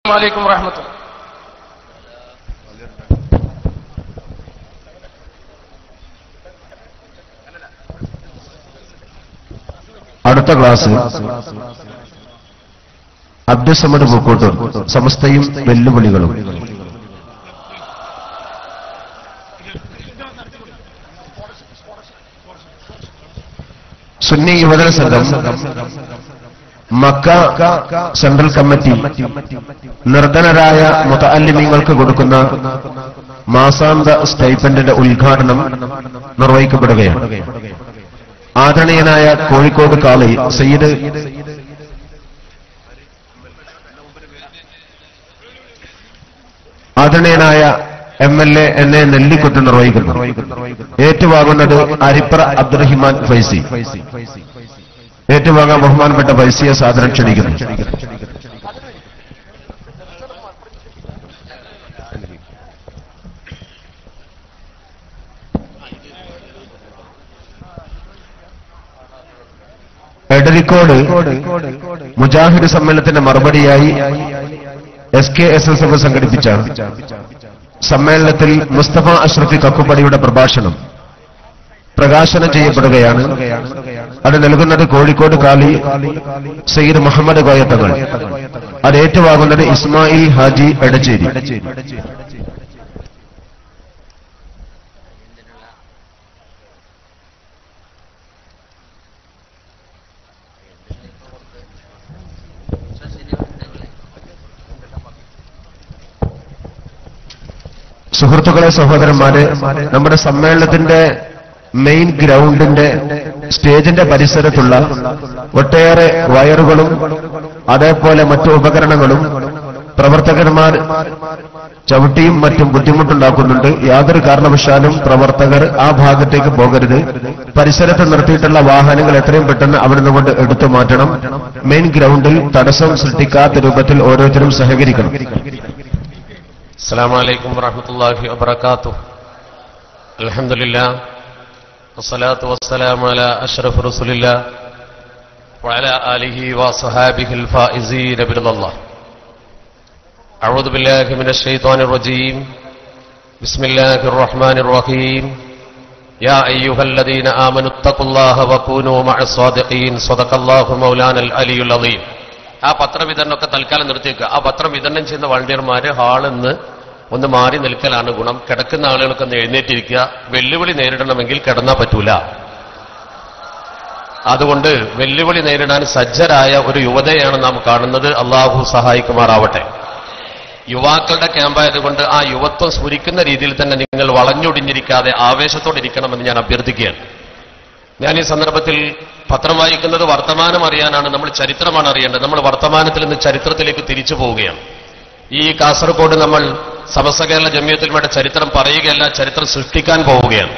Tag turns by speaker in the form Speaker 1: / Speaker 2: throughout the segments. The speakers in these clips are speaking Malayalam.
Speaker 1: വലൈക്കും വറഹമത്തുള്ള
Speaker 2: അടുത്ത ക്ലാസ് അബ്ദുസമദ് പൂക്കോട്ടൂർ സമസ്തയും വെല്ലുവിളികളും സുന്നി യുവജന സംഘം മക്ക സെൻട്രൽ കമ്മിറ്റി നിർധനരായ മുതഅല്ലിമീങ്ങൾക്ക് കൊടുക്കുന്ന മാസാന്ത സ്റ്റൈപ്പൻഡിന്റെ ഉദ്ഘാടനം നിർവഹിക്കപ്പെടുകയാണ് ആദരണീയനായ കോഴിക്കോട് കാളി സയ്യിദ് ആദരണീയനായ എം എൽ എ എന്നെ നെല്ലിക്കുത്ത് നിർവഹിക്കുന്നു ഏറ്റുവാങ്ങുന്നത് അരിപ്ര അബ്ദുറഹിമാൻ ഫൈസി ഏറ്റുവാങ്ങാൻ ബഹുമാനപ്പെട്ട ഫൈസിയെ സാദരം ക്ഷണിക്കുന്നു എടരിക്കോട് മുജാഹിദ് സമ്മേളനത്തിന്റെ മറുപടിയായി S K S S F സംഘടിപ്പിച്ച സമ്മേളനത്തിൽ മുസ്തഫ അഷ്റഫി കക്കുപടിയുടെ പ്രഭാഷണം പ്രകാശനം ചെയ്യപ്പെടുകയാണ് അത് നൽകുന്നത് കോഴിക്കോട് കാലി സയ്യിദ് മുഹമ്മദ് കോയത്തങ്ങൾ അത് ഏറ്റുവാങ്ങുന്നത് ഇസ്മായിൽ ഹാജി എടച്ചേരി സുഹൃത്തുക്കളെ സഹോദരന്മാരെ നമ്മുടെ സമ്മേളനത്തിന്റെ മെയിൻ ഗ്രൗണ്ടിന്റെ സ്റ്റേജിന്റെ പരിസരത്തുള്ള ഒട്ടേറെ വയറുകളും അതേപോലെ മറ്റു ഉപകരണങ്ങളും പ്രവർത്തകന്മാർ ചവിട്ടിയും മറ്റും ബുദ്ധിമുട്ടുണ്ടാക്കുന്നുണ്ട് യാതൊരു കാരണവശാലും പ്രവർത്തകർ ആ ഭാഗത്തേക്ക് പോകരുത് പരിസരത്ത് നിർത്തിയിട്ടുള്ള വാഹനങ്ങൾ എത്രയും പെട്ടെന്ന് അവിടെ നിന്നുകൊണ്ട് എടുത്തു മാറ്റണം മെയിൻ ഗ്രൗണ്ടിൽ തടസ്സം സൃഷ്ടിക്കാത്ത രൂപത്തിൽ ഓരോരുത്തരും സഹകരിക്കണം
Speaker 1: السلام عليكم ورحمة الله وبركاته الحمد لله والصلاة والسلام على أشرف رسول الله وعلى آله وصحابه الفائزين برضا الله أعوذ بالله من الشيطان الرجيم بسم الله الرحمن الرحيم يا أيها الذين آمنوا اتقوا الله وكونوا مع الصادقين صدق الله مولانا العلي العظيم ആ പത്രവിതരണമൊക്കെ തൽക്കാലം നിർത്തിയേക്കുക ആ പത്രം വിതരണം ചെയ്യുന്ന വളണ്ടിയർമാര് ഹാളിൽ നിന്ന് ഒന്ന് മാറി നിൽക്കലാണ് ഗുണം കിടക്കുന്ന ആളുകൾക്ക് ഒന്ന് എഴുന്നേറ്റിരിക്കുക വെല്ലുവിളി നേരിടണമെങ്കിൽ കിടന്നാൽ പറ്റൂല അതുകൊണ്ട് വെല്ലുവിളി നേരിടാൻ സജ്ജരായ ഒരു യുവതയാണ് നാം കാണുന്നത് അള്ളാഹു സഹായിക്കുമാറാവട്ടെ യുവാക്കളുടെ ക്യാമ്പായതുകൊണ്ട് ആ യുവത്വം സ്ഫുരിക്കുന്ന രീതിയിൽ തന്നെ നിങ്ങൾ വളഞ്ഞൊടിഞ്ഞിരിക്കാതെ ആവേശത്തോടെ ഇരിക്കണമെന്ന് ഞാൻ അഭ്യർത്ഥിക്കുകയാണ് ഞാൻ ഈ സന്ദർഭത്തിൽ പത്രം വായിക്കുന്നത് വർത്തമാനം അറിയാനാണ് നമ്മൾ ചരിത്രമാണ് അറിയേണ്ടത് നമ്മൾ വർത്തമാനത്തിൽ നിന്ന് ചരിത്രത്തിലേക്ക് തിരിച്ചു പോവുകയാണ് ഈ കാസർഗോഡ് നമ്മൾ സമസ്ത കേരള ജമിയത്തിലുമയുടെ ചരിത്രം പറയുകയല്ല ചരിത്രം സൃഷ്ടിക്കാൻ പോവുകയാണ്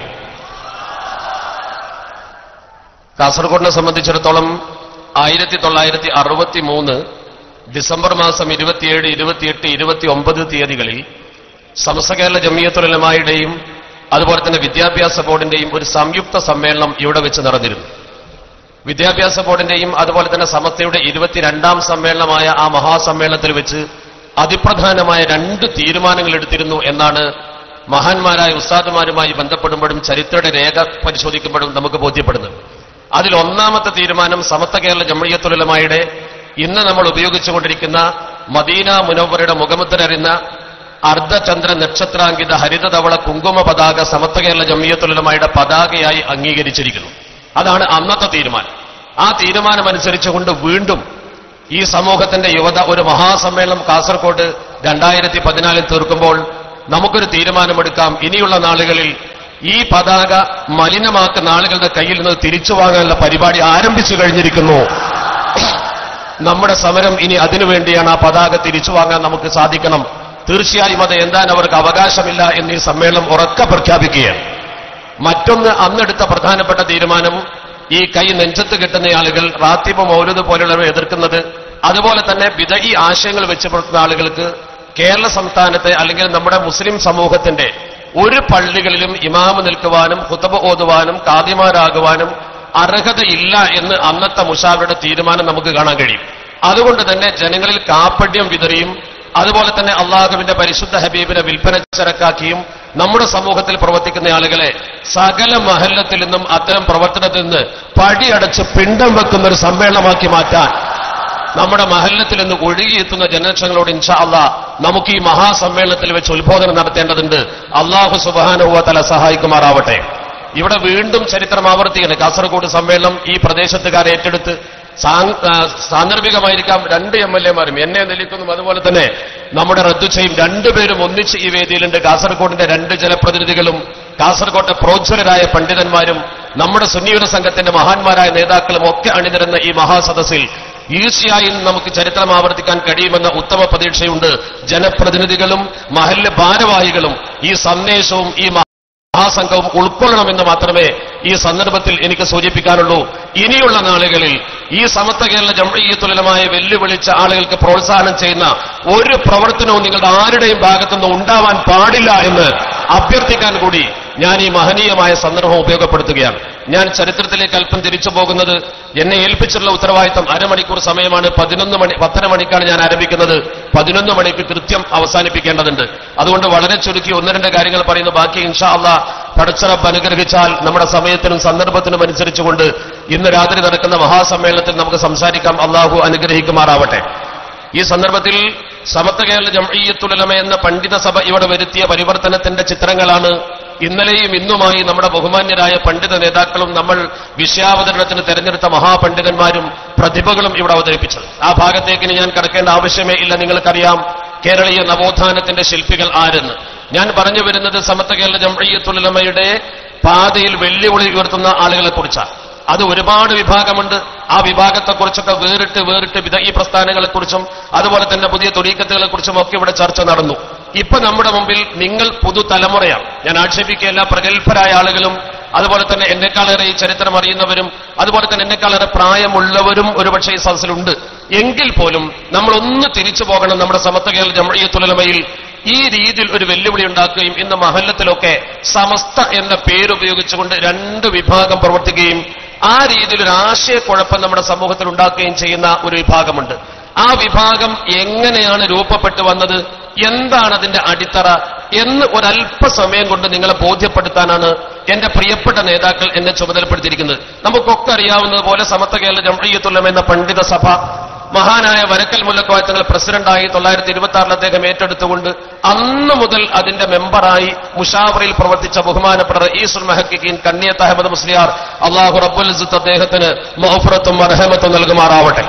Speaker 1: കാസർഗോഡിനെ സംബന്ധിച്ചിടത്തോളം ആയിരത്തി തൊള്ളായിരത്തി അറുപത്തി മൂന്ന് ഡിസംബർ മാസം ഇരുപത്തിയേഴ് ഇരുപത്തിയെട്ട് ഇരുപത്തി ഒമ്പത് തീയതികളിൽ സമസ്ത കേരള ജമിയത്തുലമായുടെയും അതുപോലെ തന്നെ വിദ്യാഭ്യാസ ബോർഡിന്റെയും ഒരു സംയുക്ത സമ്മേളനം ഇവിടെ വെച്ച് നടന്നിരുന്നു വിദ്യാഭ്യാസ ബോർഡിന്റെയും അതുപോലെ തന്നെ സമസ്തയുടെ ഇരുപത്തിരണ്ടാം സമ്മേളനമായ ആ മഹാസമ്മേളനത്തിൽ വെച്ച് അതിപ്രധാനമായ രണ്ട് തീരുമാനങ്ങൾ എടുത്തിരുന്നു എന്നാണ് മഹാന്മാരായ ഉസ്താദുമാരുമായി ബന്ധപ്പെടുമ്പോഴും ചരിത്രയുടെ രേഖ പരിശോധിക്കുമ്പോഴും നമുക്ക് ബോധ്യപ്പെടുന്നത് അതിൽ ഒന്നാമത്തെ തീരുമാനം സമത്വ കേരള ജമഴിയത്തുലമായുടെ ഇന്ന് നമ്മൾ ഉപയോഗിച്ചുകൊണ്ടിരിക്കുന്ന മദീന മുനവറയുടെ മുഖമുദ്രറിയുന്ന അർദ്ധചന്ദ്ര നക്ഷത്രാങ്കിത ഹരിതധവള കുങ്കുമ പതാക സമത്വ കേരള ജമിയത്തുലമായുടെ പതാകയായി അംഗീകരിച്ചിരിക്കുന്നു അതാണ് അന്നത്തെ തീരുമാനം ആ തീരുമാനമനുസരിച്ചുകൊണ്ട് വീണ്ടും ഈ സമൂഹത്തിന്റെ യുവത ഒരു മഹാസമ്മേളനം കാസർകോട് രണ്ടായിരത്തി പതിനാലിൽ തീർക്കുമ്പോൾ നമുക്കൊരു തീരുമാനമെടുക്കാം ഇനിയുള്ള നാളുകളിൽ ഈ പതാക മലിനമാക്കുന്ന ആളുകളുടെ കയ്യിൽ നിന്ന് തിരിച്ചു വാങ്ങാനുള്ള പരിപാടി ആരംഭിച്ചു കഴിഞ്ഞിരിക്കുന്നു നമ്മുടെ സമരം ഇനി അതിനുവേണ്ടിയാണ് ആ പതാക തിരിച്ചു വാങ്ങാൻ നമുക്ക് സാധിക്കണം തീർച്ചയായും അത് എന്താൻ അവർക്ക് അവകാശമില്ല എന്ന് ഈ സമ്മേളനം ഉറക്കെ പ്രഖ്യാപിക്കുകയാണ് മറ്റൊന്ന് അന്നെടുത്ത പ്രധാനപ്പെട്ട തീരുമാനം ഈ കൈ നെഞ്ചത്ത് കിട്ടുന്ന ആളുകൾ റാത്തിബ് മൗലൂദ് പോലുള്ളവരെ എതിർക്കുന്നത് അതുപോലെ തന്നെ വിദഗി ആശയങ്ങൾ വെച്ച് പുലർത്തുന്ന ആളുകൾക്ക് കേരള സംസ്ഥാനത്തെ അല്ലെങ്കിൽ നമ്മുടെ മുസ്ലിം സമൂഹത്തിന്റെ ഒരു പള്ളികളിലും ഇമാമ് നിൽക്കുവാനും ഹുതബ് ഓതുവാനും കാദിമാരാകുവാനും അർഹതയില്ല എന്ന് അന്നത്തെ മുഷാവരുടെ തീരുമാനം നമുക്ക് കാണാൻ കഴിയും അതുകൊണ്ട് തന്നെ ജനങ്ങളിൽ കാപ്പട്യം വിതറിയും അതുപോലെ തന്നെ അള്ളാഹുവിന്റെ പരിശുദ്ധ ഹബീബിനെ വിൽപ്പന ചരക്കാക്കിയും നമ്മുടെ സമൂഹത്തിൽ പ്രവർത്തിക്കുന്ന ആളുകളെ സകല മഹല്ലത്തിൽ നിന്നും അത്തരം പ്രവർത്തനത്തിൽ നിന്ന് പടിയടച്ച് പിണ്ടം വെക്കുന്ന ഒരു സമ്മേളനമാക്കി മാറ്റാൻ നമ്മുടെ മഹല്ലത്തിൽ നിന്ന് ഒഴുകിയെത്തുന്ന ജനലക്ഷങ്ങളോട് ഇൻഷാ അള്ളാ നമുക്ക് ഈ മഹാസമ്മേളനത്തിൽ വെച്ച് ഉത്ബോധനം നടത്തേണ്ടതുണ്ട് അള്ളാഹു സുബാനുവ തല സഹായിക്കുമാറാവട്ടെ ഇവിടെ വീണ്ടും ചരിത്രം ആവർത്തിക്കുന്നു കാസർഗോഡ് സമ്മേളനം ഈ പ്രദേശത്തുകാരെ ഏറ്റെടുത്ത് സാ- ആ, സാന്ദർഭികമായിരിക്കാം രണ്ട് എം എൽ എമാരും എന്നെ നിലിക്കുന്നതും അതുപോലെ തന്നെ നമ്മുടെ റദ്ദുച്ചയും രണ്ടുപേരും ഒന്നിച്ച് ഈ വേദിയിലുണ്ട് കാസർഗോഡിന്റെ രണ്ട് ജനപ്രതിനിധികളും കാസർഗോട്ടെ പ്രോജ്വലരായ പണ്ഡിതന്മാരും നമ്മുടെ സുന്നിയുടെ സംഘത്തിന്റെ മഹാന്മാരായ നേതാക്കളും ഒക്കെ അണിനിരുന്ന ഈ മഹാസദസ്സിൽ ഈർച്ചയായും നമുക്ക് ചരിത്രം ആവർത്തിക്കാൻ കഴിയുമെന്ന ഉത്തമ പ്രതീക്ഷയുണ്ട് ജനപ്രതിനിധികളും മഹല്ല് ഭാരവാഹികളും ഈ സന്ദേശവും ഈ മഹാസംഘവും ഉൾക്കൊള്ളണമെന്ന് മാത്രമേ ഈ സന്ദർഭത്തിൽ എനിക്ക് സൂചിപ്പിക്കാനുള്ളൂ ഇനിയുള്ള നാളുകളിൽ ഈ സമത്വ കേരള ജംഴീയത്തുലമായ വെല്ലുവിളിച്ച ആളുകൾക്ക് പ്രോത്സാഹനം ചെയ്യുന്ന ഒരു പ്രവർത്തനവും നിങ്ങളുടെ ആരുടെയും ഭാഗത്തുനിന്ന് ഉണ്ടാവാൻ പാടില്ല എന്ന് അഭ്യർത്ഥിക്കാൻ കൂടി ഞാൻ ഈ മഹനീയമായ സന്ദർഭം ഉപയോഗപ്പെടുത്തുകയാണ് ഞാൻ ചരിത്രത്തിലേക്ക് അല്പം തിരിച്ചു പോകുന്നത് എന്നെ ഏൽപ്പിച്ചുള്ള ഉത്തരവാദിത്തം അരമണിക്കൂർ സമയമാണ് പതിനൊന്ന് മണി പത്തര മണിക്കാണ് ഞാൻ ആരംഭിക്കുന്നത് പതിനൊന്ന് മണിക്ക് കൃത്യം അവസാനിപ്പിക്കേണ്ടതുണ്ട് അതുകൊണ്ട് വളരെ ചുരുക്കി ഒന്ന് രണ്ട് കാര്യങ്ങൾ പറയുന്നു ബാക്കി ഇൻഷാ അള്ളാ പടച്ചറപ്പ് അനുഗ്രഹിച്ചാൽ നമ്മുടെ സമയത്തിനും സന്ദർഭത്തിനും അനുസരിച്ചുകൊണ്ട് ഇന്ന് രാത്രി നടക്കുന്ന മഹാസമ്മേളനത്തിൽ നമുക്ക് സംസാരിക്കാം അള്ളാഹു അനുഗ്രഹിക്കുമാറാവട്ടെ ഈ സന്ദർഭത്തിൽ സമത്വ കേരള ജംഇയ്യത്തുലമ എന്ന പണ്ഡിത സഭ ഇവിടെ വരുത്തിയ പരിവർത്തനത്തിന്റെ ചിത്രങ്ങളാണ് ഇന്നലെയും ഇന്നുമായി നമ്മുടെ ബഹുമാന്യരായ പണ്ഡിത നേതാക്കളും നമ്മൾ വിഷയാവതരണത്തിന് തെരഞ്ഞെടുത്ത മഹാപണ്ഡിതന്മാരും പ്രതിഭകളും ഇവിടെ അവതരിപ്പിച്ചത് ആ ഭാഗത്തേക്ക് ഇനി ഞാൻ കിടക്കേണ്ട ആവശ്യമേ ഇല്ല നിങ്ങൾക്കറിയാം കേരളീയ നവോത്ഥാനത്തിന്റെ ശില്പികൾ ആരെന്ന് ഞാൻ പറഞ്ഞു വരുന്നത് സമത്വ കേരള ജംഇയ്യത്തുലമയുടെ പാതയിൽ വെല്ലുവിളി ഉയർത്തുന്ന ആളുകളെ കുറിച്ചാണ് അത് ഒരുപാട് വിഭാഗമുണ്ട് ആ വിഭാഗത്തെക്കുറിച്ചൊക്കെ വേറിട്ട് വേറിട്ട് വിധ ഈ പ്രസ്ഥാനങ്ങളെക്കുറിച്ചും അതുപോലെ തന്നെ പുതിയ തൊടീക്കത്തുകളെ കുറിച്ചും ഒക്കെ ഇവിടെ ചർച്ച നടന്നു ഇപ്പൊ നമ്മുടെ മുമ്പിൽ നിങ്ങൾ പുതുതലമുറയാണ് ഞാൻ ആക്ഷേപിക്കുകയല്ല പ്രഗത്ഭരായ ആളുകളും അതുപോലെ തന്നെ എന്നെക്കാളേറെ ഈ ചരിത്രം അറിയുന്നവരും അതുപോലെ തന്നെ എന്നെക്കാളേറെ പ്രായമുള്ളവരും ഒരുപക്ഷെ ഈ സദസ്സിലുണ്ട് എങ്കിൽ പോലും നമ്മൾ ഒന്ന് തിരിച്ചു പോകണം നമ്മുടെ സമത്വ കേരള ജമഴിയത്തുലമയിൽ ഈ രീതിയിൽ ഒരു വെല്ലുവിളി ഉണ്ടാക്കുകയും ഇന്ന് മഹല്ലത്തിലൊക്കെ സമസ്ത എന്ന പേരുപയോഗിച്ചുകൊണ്ട് രണ്ട് വിഭാഗം പ്രവർത്തിക്കുകയും ആ രീതിയിൽ ഒരു ആശയക്കുഴപ്പം നമ്മുടെ സമൂഹത്തിൽ ഉണ്ടാക്കുകയും ചെയ്യുന്ന ഒരു വിഭാഗമുണ്ട് ആ വിഭാഗം എങ്ങനെയാണ് രൂപപ്പെട്ടു വന്നത് എന്താണ് അതിന്റെ അടിത്തറ എന്ന് ഒരല്പസമയം കൊണ്ട് നിങ്ങളെ ബോധ്യപ്പെടുത്താനാണ് എന്റെ പ്രിയപ്പെട്ട നേതാക്കൾ എന്നെ ചുമതലപ്പെടുത്തിയിരിക്കുന്നത് നമുക്കൊക്കെ അറിയാവുന്നതുപോലെ സമത്വ കേരള ജംഇയ്യത്തുല്ലം എന്ന പണ്ഡിത സഭ മഹാനായ വരക്കൽ മുല്ലക്കോയ തങ്ങൾ പ്രസിഡന്റായി തൊള്ളായിരത്തി ഇരുപത്തി ആറിൽ അദ്ദേഹം ഏറ്റെടുത്തുകൊണ്ട് അന്ന് മുതൽ അതിന്റെ മെമ്പറായി മുഷാവറയിൽ പ്രവർത്തിച്ച ബഹുമാനപ്പെട്ട റഈസുൽ മഹക്കിൻ കണ്ണിയത്ത് അഹമ്മദ് മുസ്ലിയാർ അള്ളാഹു റബ്ബുൽ ഇസ്സത്ത് അദ്ദേഹത്തിന് മഹഫുറത്തും അർഹമത്തും നൽകുമാറാവട്ടെ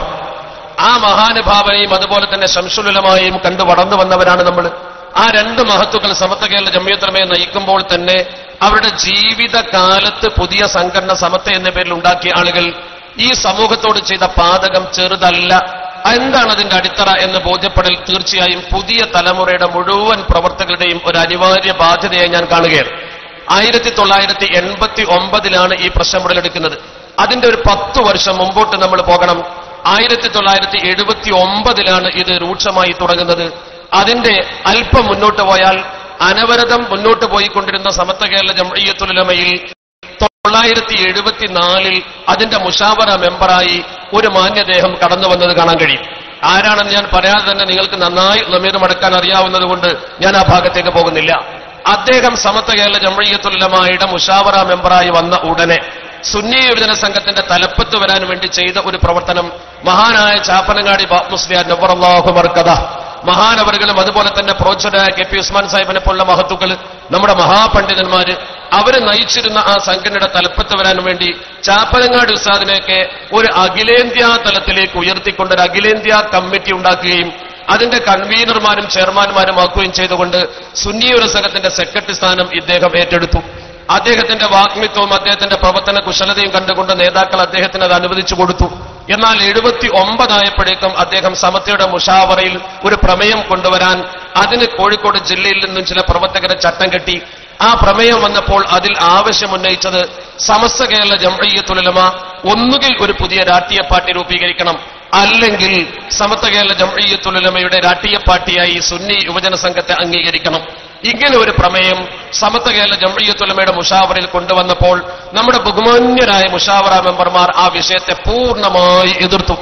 Speaker 1: ആ മഹാനുഭാവനെയും അതുപോലെ തന്നെ ശംസുലമായും കണ്ടു വളർന്നു വന്നവരാണ് നമ്മൾ ആ രണ്ട് മഹത്തുക്കൾ സമത്വ കേരള ജമ്മിയത്രമയെ നയിക്കുമ്പോൾ തന്നെ അവരുടെ ജീവിതകാലത്ത് പുതിയ സംഘടന സമത്വ എന്ന പേരിൽ ഉണ്ടാക്കിയ ആളുകൾ ഈ സമൂഹത്തോട് ചെയ്ത പാതകം ചെറുതല്ല എന്താണ് അതിന്റെ അടിത്തറ എന്ന് ബോധ്യപ്പെടൽ തീർച്ചയായും പുതിയ തലമുറയുടെ മുഴുവൻ പ്രവർത്തകരുടെയും ഒരു അനിവാര്യ ബാധ്യതയായി ഞാൻ കാണുകയാണ് ആയിരത്തി തൊള്ളായിരത്തി എൺപത്തി ഒമ്പതിലാണ് ഈ പ്രശ്നം ഉടലെടുക്കുന്നത് അതിന്റെ ഒരു പത്ത് വർഷം മുമ്പോട്ട് നമ്മൾ പോകണം ആയിരത്തി തൊള്ളായിരത്തി എഴുപത്തി ഒമ്പതിലാണ് ഇത് രൂക്ഷമായി തുടങ്ങുന്നത് അതിന്റെ അല്പം മുന്നോട്ട് പോയാൽ അനവരതം മുന്നോട്ട് പോയിക്കൊണ്ടിരുന്ന സമത്വ കേരള ജംഇയ്യത്തുലമയിൽ തൊള്ളായിരത്തി എഴുപത്തിനാലിൽ അതിന്റെ മുഷാവറ മെമ്പറായി ഒരു മാന്യദേഹം കടന്നു വന്നത് കാണാൻ കഴിയും ആരാണെന്ന് ഞാൻ പറയാതെ തന്നെ നിങ്ങൾക്ക് നന്നായി ലമീർ മടക്കാൻ അറിയാവുന്നത് കൊണ്ട് ഞാൻ ആ ഭാഗത്തേക്ക് പോകുന്നില്ല അദ്ദേഹം സമത്വ കേരള ജംഇയ്യത്തുലമായുടെ മുഷാവറ മെമ്പറായി വന്ന ഉടനെ സുന്നി യുവജന സംഘത്തിന്റെ തലപ്പത്ത് വരാൻ വേണ്ടി ചെയ്ത ഒരു പ്രവർത്തനം മഹാനായ ചാപ്പനങ്ങാടി ബാബ് മുസ്ലിയാർ നബറല്ലാഹു മർക്കഥ മഹാനവറുകളും അതുപോലെ തന്നെ പ്രോച്ചനായ കെ പി ഉസ്മാൻ സാഹിബിനെ പോലുള്ള മഹത്തുക്കൾ നമ്മുടെ മഹാപണ്ഡിതന്മാര് അവര് നയിച്ചിരുന്ന ആ സംഘടനയുടെ തലപ്പത്ത് വരാൻ വേണ്ടി ചാപ്പനങ്ങാടി ഉസ്താദിനെയൊക്കെ ഒരു അഖിലേന്ത്യാ തലത്തിലേക്ക് ഉയർത്തിക്കൊണ്ട് ഒരു അഖിലേന്ത്യാ കമ്മിറ്റി ഉണ്ടാക്കുകയും അതിന്റെ കൺവീനർമാരും ചെയർമാൻമാരും ആക്കുകയും ചെയ്തുകൊണ്ട് സുന്നിയുര സംഘത്തിന്റെ സെക്രട്ടറി സ്ഥാനം ഇദ്ദേഹം ഏറ്റെടുത്തു അദ്ദേഹത്തിന്റെ വാഗ്മിത്വവും അദ്ദേഹത്തിന്റെ പ്രവർത്തന കുശലതയും കണ്ടുകൊണ്ട് നേതാക്കൾ അദ്ദേഹത്തിന് അത് അനുവദിച്ചു കൊടുത്തു എന്നാൽ എഴുപത്തി ഒമ്പതായപ്പോഴേക്കും അദ്ദേഹം സമത്വയുടെ മുഷാവറയിൽ ഒരു പ്രമേയം കൊണ്ടുവരാൻ അതിന് കോഴിക്കോട് ജില്ലയിൽ നിന്നും ചില പ്രവർത്തകരെ ചട്ടം കെട്ടി ആ പ്രമേയം വന്നപ്പോൾ അതിൽ ആവശ്യമുന്നയിച്ചത് സമസ്ത കേരള ജംഇയ്യത്തുലമ ഒന്നുകിൽ ഒരു പുതിയ രാഷ്ട്രീയ പാർട്ടി രൂപീകരിക്കണം അല്ലെങ്കിൽ സമത്വ കേരള ജംഇയ്യത്തുലമയുടെ രാഷ്ട്രീയ പാർട്ടിയായി സുന്നി യുവജന സംഘത്തെ അംഗീകരിക്കണം ഇങ്ങനെ ഒരു പ്രമേയം സമത്വ കേരള ജംഇയ്യത്തുലമയുടെ മുഷാവറയിൽ കൊണ്ടുവന്നപ്പോൾ നമ്മുടെ ബഹുമാന്യരായ മുഷാവറ മെമ്പർമാർ ആ വിഷയത്തെ പൂർണ്ണമായി എതിർത്തു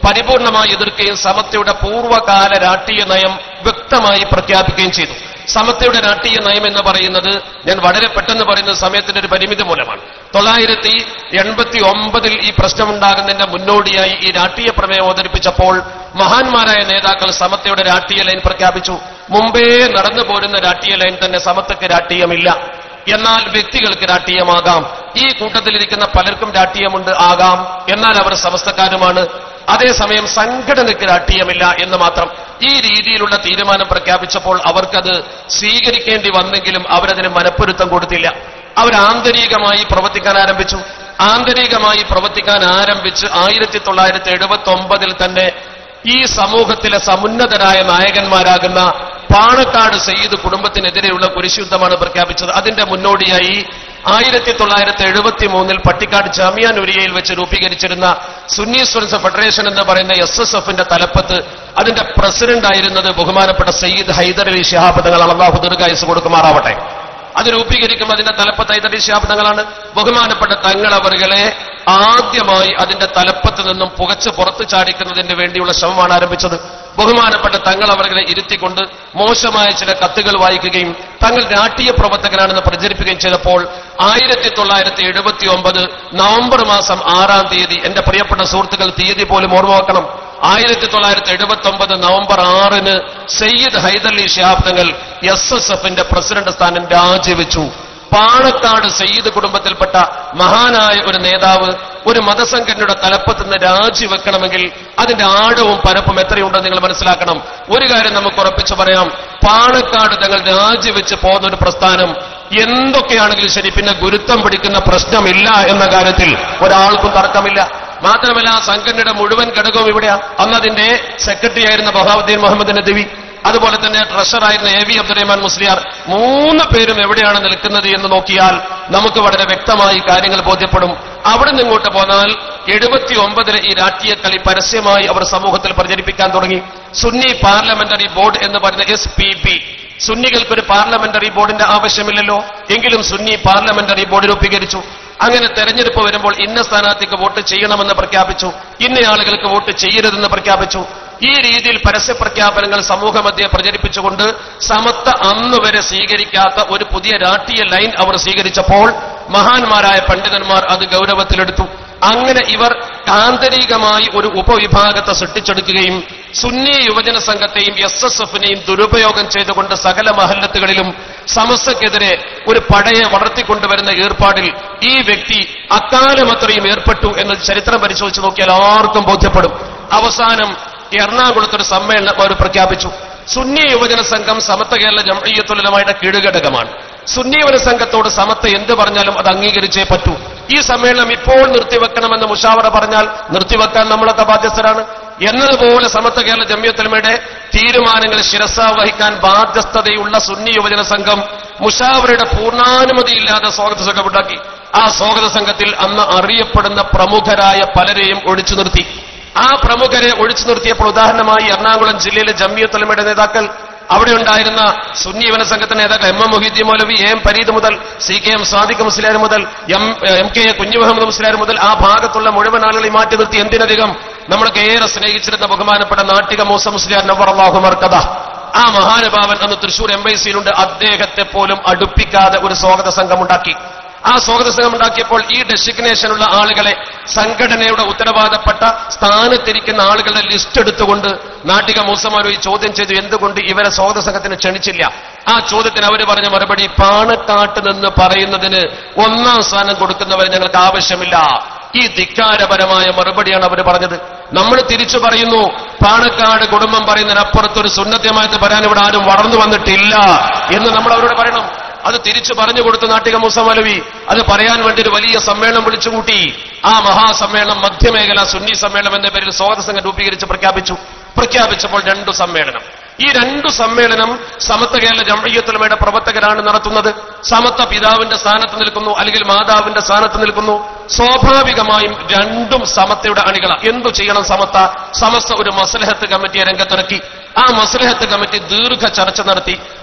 Speaker 1: പരിപൂർണമായി എതിർക്കുകയും സമത്തയുടെ പൂർവ്വകാല രാഷ്ട്രീയ നയം വ്യക്തമായി പ്രഖ്യാപിക്കുകയും ചെയ്തു സമത്തയുടെ രാഷ്ട്രീയ നയം എന്ന് പറയുന്നത് ഞാൻ വളരെ പെട്ടെന്ന് പറയുന്ന സമയത്തിന്റെ ഒരു പരിമിതി മൂലമാണ് തൊള്ളായിരത്തി എൺപത്തി ഒമ്പതിൽ ഈ പ്രശ്നമുണ്ടാകുന്നതിന്റെ മുന്നോടിയായി ഈ രാഷ്ട്രീയ പ്രമേയം അവതരിപ്പിച്ചപ്പോൾ മഹാന്മാരായ നേതാക്കൾ സമത്തയുടെ രാഷ്ട്രീയ ലൈൻ പ്രഖ്യാപിച്ചു മുമ്പേ നടന്നു പോരുന്ന രാഷ്ട്രീയ ലൈൻ തന്നെ സമത്തക്ക് രാഷ്ട്രീയമില്ല എന്നാൽ വ്യക്തികൾക്ക് രാഷ്ട്രീയമാകാം ഈ കൂട്ടത്തിലിരിക്കുന്ന പലർക്കും രാഷ്ട്രീയമുണ്ട് ആകാം എന്നാൽ അവർ സമസ്തക്കാരുമാണ് അതേസമയം സംഘടനയ്ക്ക് രാഷ്ട്രീയമില്ല എന്ന് മാത്രം ഈ രീതിയിലുള്ള തീരുമാനം പ്രഖ്യാപിച്ചപ്പോൾ അവർക്കത് സ്വീകരിക്കേണ്ടി വന്നെങ്കിലും അവരതിന് മനപ്പൊരുത്തം കൊടുത്തില്ല അവർ ആന്തരികമായി പ്രവർത്തിക്കാൻ ആരംഭിച്ചു ആന്തരികമായി പ്രവർത്തിക്കാൻ ആരംഭിച്ച് ആയിരത്തി തൊള്ളായിരത്തി എഴുപത്തി ഒമ്പതിൽ തന്നെ ഈ സമൂഹത്തിലെ സമുന്നതരായ നായകന്മാരാകുന്ന പാണക്കാട് സയ്യിദ് കുടുംബത്തിനെതിരെയുള്ള കുരിശുദ്ധമാണ് പ്രഖ്യാപിച്ചത് അതിന്റെ മുന്നോടിയായി ആയിരത്തി തൊള്ളായിരത്തി എഴുപത്തി മൂന്നിൽ പട്ടിക്കാട് ജാമിയ നുരിയയിൽ വെച്ച് രൂപീകരിച്ചിരുന്ന സുന്നി സ്റ്റുഡൻസ് ഫെഡറേഷൻ എന്ന് പറയുന്ന എസ് എസ് എഫിന്റെ തലപ്പത്ത് അതിന്റെ പ്രസിഡന്റ് ആയിരുന്നത് ബഹുമാനപ്പെട്ട സയ്യിദ് ഹൈദർ അലി ശിഹാബ് തങ്ങൾ അള്ളാഹു ദീർഘായുസ് കൊടുക്കുമാറാവട്ടെ അത് രൂപീകരിക്കുമ്പോൾ അതിന്റെ തലപ്പത്ത് ഹൈദർ ശിഹാബ് തങ്ങളാണ് ബഹുമാനപ്പെട്ട തങ്ങൾ അവരുകളെ ആദ്യമായി അതിന്റെ തലപ്പത്ത് നിന്നും പുകച്ച് പുറത്തു ചാടിക്കുന്നതിന് വേണ്ടിയുള്ള ശ്രമമാണ് ആരംഭിച്ചത് ബഹുമാനപ്പെട്ട തങ്ങൾ അവരെ ഇരുത്തിക്കൊണ്ട് മോശമായ ചില കത്തുകൾ വായിക്കുകയും തങ്ങൾ രാഷ്ട്രീയ പ്രവർത്തകനാണെന്ന് പ്രചരിപ്പിക്കുകയും ചെയ്തപ്പോൾ ആയിരത്തി തൊള്ളായിരത്തി എഴുപത്തി ഒമ്പത് നവംബർ മാസം ആറാം തീയതി എന്റെ പ്രിയപ്പെട്ട സുഹൃത്തുക്കൾ തീയതി പോലും ഓർമ്മ വെക്കണം ആയിരത്തി തൊള്ളായിരത്തി എഴുപത്തി ഒമ്പത് നവംബർ ആറിന് സയ്യിദ് ഹൈദർലി ഷിഹാബ് തങ്ങൾ എസ് എസ് എഫിന്റെ പ്രസിഡന്റ് സ്ഥാനം രാജിവെച്ചു പാണക്കാട് സയ്യിദ് കുടുംബത്തിൽപ്പെട്ട മഹാനായ ഒരു നേതാവ് ഒരു മതസംഘടനയുടെ തലപ്പത്ത് നിന്ന് രാജിവെക്കണമെങ്കിൽ അതിന്റെ ആഴവും പരപ്പും എത്രയുണ്ടെന്ന് നിങ്ങൾ മനസ്സിലാക്കണം ഒരു കാര്യം നമുക്ക് ഉറപ്പിച്ചു പറയാം പാണക്കാട് തങ്ങൾ രാജിവെച്ച് പോകുന്ന ഒരു പ്രസ്ഥാനം എന്തൊക്കെയാണെങ്കിലും ശരി പിന്നെ ഗുരുത്വം പിടിക്കുന്ന പ്രശ്നമില്ല എന്ന കാര്യത്തിൽ ഒരാൾക്കും തർക്കമില്ല മാത്രമല്ല ആ സംഘടനയുടെ മുഴുവൻ ഘടകവും ഇവിടെയാ അന്നതിന്റെ സെക്രട്ടറി ആയിരുന്ന ബഹാവുദ്ദീൻ മുഹമ്മദ് നദവി അതുപോലെ തന്നെ ട്രഷറായിരുന്ന എ വി അബ്ദുറഹ്മാൻ മുസ്ലിയാർ മൂന്ന് പേരും എവിടെയാണ് നിൽക്കുന്നത് എന്ന് നോക്കിയാൽ നമുക്ക് വളരെ വ്യക്തമായി കാര്യങ്ങൾ ബോധ്യപ്പെടും അവിടെ നിന്ന് ഇങ്ങോട്ട് പോന്നാൽ എഴുപത്തി ഒമ്പതിലെ ഈ രാഷ്ട്രീയ കളി പരസ്യമായി അവർ സമൂഹത്തിൽ പ്രചരിപ്പിക്കാൻ തുടങ്ങി സുന്നി പാർലമെന്ററി ബോർഡ് എന്ന് പറയുന്ന എസ് പി പി സുന്നികൾക്ക് ഒരു പാർലമെന്ററി ബോർഡിന്റെ ആവശ്യമില്ലല്ലോ എങ്കിലും സുന്നി പാർലമെന്ററി ബോർഡ് രൂപീകരിച്ചു അങ്ങനെ തെരഞ്ഞെടുപ്പ് വരുമ്പോൾ ഇന്ന സ്ഥാനാർത്ഥിക്ക് വോട്ട് ചെയ്യണമെന്ന് പ്രഖ്യാപിച്ചു ഇന്ന ആളുകൾക്ക് വോട്ട് ചെയ്യരുതെന്ന് പ്രഖ്യാപിച്ചു ഈ രീതിയിൽ പരസ്യ പ്രഖ്യാപനങ്ങൾ സമൂഹമധ്യെ പ്രചരിപ്പിച്ചുകൊണ്ട് സമത്വ അന്ന് വരെ സ്വീകരിക്കാത്ത ഒരു പുതിയ രാഷ്ട്രീയ ലൈൻ അവർ സ്വീകരിച്ചപ്പോൾ മഹാന്മാരായ പണ്ഡിതന്മാർ അത് ഗൗരവത്തിലെടുത്തു അങ്ങനെ ഇവർ ആന്തരികമായി ഒരു ഉപവിഭാഗത്തെ സൃഷ്ടിച്ചെടുക്കുകയും സുന്നി യുവജന സംഘത്തെയും എസ് എസ് എഫിനെയും ദുരുപയോഗം ചെയ്തുകൊണ്ട് സകല മഹല്ലത്തുകളിലും സമസ്തക്കെതിരെ ഒരു പടയെ വളർത്തിക്കൊണ്ടുവരുന്ന ഏർപ്പാടിൽ ഈ വ്യക്തി അക്കാലം അത്രയും ഏർപ്പെട്ടു എന്ന് ചരിത്രം പരിശോധിച്ച് നോക്കിയാൽ ആർക്കും ബോധ്യപ്പെടും അവസാനം എറണാകുളത്തൊരു സമ്മേളനം അവർ പ്രഖ്യാപിച്ചു സുന്നി യുവജന സംഘം സമത്വ കേരള ജംഇയ്യത്തുലമായുടെ കീഴുഘടകമാണ് സുന്നി യുവജന സംഘത്തോട് സമത്വ എന്ത് പറഞ്ഞാലും അത് അംഗീകരിച്ചേ പറ്റൂ ഈ സമ്മേളനം ഇപ്പോൾ നിർത്തിവെക്കണമെന്ന് മുഷാവറ പറഞ്ഞാൽ നിർത്തിവെക്കാൻ നമ്മളൊക്കെ ബാധ്യസ്ഥരാണ് എന്നതുപോലെ സമത്വ കേരള ജമ്യത്തുലമയുടെ തീരുമാനങ്ങൾ ശിരസ വഹിക്കാൻ ബാധ്യസ്ഥതയുള്ള സുന്നി യുവജന സംഘം മുഷാവറയുടെ പൂർണ്ണാനുമതിയില്ലാതെ സ്വാഗത സംഘം ഉണ്ടാക്കി ആ സ്വാഗത സംഘത്തിൽ അന്ന് അറിയപ്പെടുന്ന പ്രമുഖരായ പലരെയും ഒഴിച്ചു നിർത്തി ആ പ്രമുഖരെ ഒഴിച്ചു നിർത്തിയപ്പോൾ ഉദാഹരണമായി എറണാകുളം ജില്ലയിലെ ജമ്മിയത്തുലമയുടെ നേതാക്കൾ അവിടെ ഉണ്ടായിരുന്ന സുന്നി യുവന സംഘത്തിന്റെ നേതാക്കൾ M M Moideen Moulavi A M Pareed മുതൽ C K M Sadiq Musliyar മുതൽ എം എം കെ എ കുഞ്ഞു മുഹമ്മദ് മുസ്ലിയാർ മുതൽ ആ ഭാഗത്തുള്ള മുഴുവൻ ആളുകളെ മാറ്റി നിർത്തി എന്തിനധികം നമ്മളൊക്കെ ഏറെ സ്നേഹിച്ചിരുന്ന ബഹുമാനപ്പെട്ട നാട്ടിക മൂസ മുസ്ലിയാർ നവർ അള്ളാഹു മർക്കഥ ആ മഹാനുഭാവൻ അന്ന് തൃശൂർ എം ഐ സിയിലുണ്ട് അദ്ദേഹത്തെ പോലും അടുപ്പിക്കാതെ ഒരു സ്വാഗത സംഘം ഉണ്ടാക്കി ആ സ്വാഗത സംഘം ഉണ്ടാക്കിയപ്പോൾ ഈ ഡെസിഗ്നേഷനുള്ള ആളുകളെ സംഘടനയുടെ ഉത്തരവാദപ്പെട്ട സ്ഥാനത്തിരിക്കുന്ന ആളുകളുടെ ലിസ്റ്റ് എടുത്തുകൊണ്ട് നാട്ടിക മൂസമാരോ ഈ ചോദ്യം ചെയ്തു എന്തുകൊണ്ട് ഇവരെ സ്വാഗത സംഘത്തിന് ക്ഷണിച്ചില്ല ആ ചോദ്യത്തിന് അവർ പറഞ്ഞ മറുപടി പാണക്കാട്ട് നിന്ന് പറയുന്നതിന് ഒന്നാം സ്ഥാനം കൊടുക്കുന്നവരെ ഞങ്ങൾക്ക് ആവശ്യമില്ല ഈ ധിക്കാരപരമായ മറുപടിയാണ് അവർ പറഞ്ഞത് നമ്മൾ തിരിച്ചു പറയുന്നു പാണക്കാട് കുടുംബം പറയുന്നതിനപ്പുറത്തൊരു സുന്നത്യമായിട്ട് പറയാൻ ഇവിടെ ആരും വളർന്നു വന്നിട്ടില്ല എന്ന് നമ്മൾ അവരോട് പറയണം അത് തിരിച്ചു പറഞ്ഞു കൊടുത്തു നാട്ടിക മൂസമലവി അത് പറയാൻ വേണ്ടി ഒരു വലിയ സമ്മേളനം വിളിച്ചുകൂട്ടി ആ മഹാസമ്മേളനം മധ്യമേഖല സുന്നി സമ്മേളനം എന്ന പേരിൽ സ്വാഗത സംഘം രൂപീകരിച്ച് പ്രഖ്യാപിച്ചു പ്രഖ്യാപിച്ചപ്പോൾ രണ്ടു സമ്മേളനം ഈ രണ്ടു സമ്മേളനം സമത്വ കേരള ജംഇയ്യത്തുലമയുടെ പ്രവർത്തകരാണ് നടത്തുന്നത് സമത്വ പിതാവിന്റെ സ്ഥാനത്ത് നിൽക്കുന്നു അല്ലെങ്കിൽ മാതാവിന്റെ സ്ഥാനത്ത് നിൽക്കുന്നു സ്വാഭാവികമായും രണ്ടും സമത്തയുടെ അണികള എന്തു ചെയ്യണം സമത്ത സമസ്ത ഒരു മസ്ലഹത്ത് കമ്മിറ്റിയെ രംഗത്തിറക്കി ആ മസ്ലഹത്ത് കമ്മിറ്റി ദീർഘ ചർച്ച നടത്തി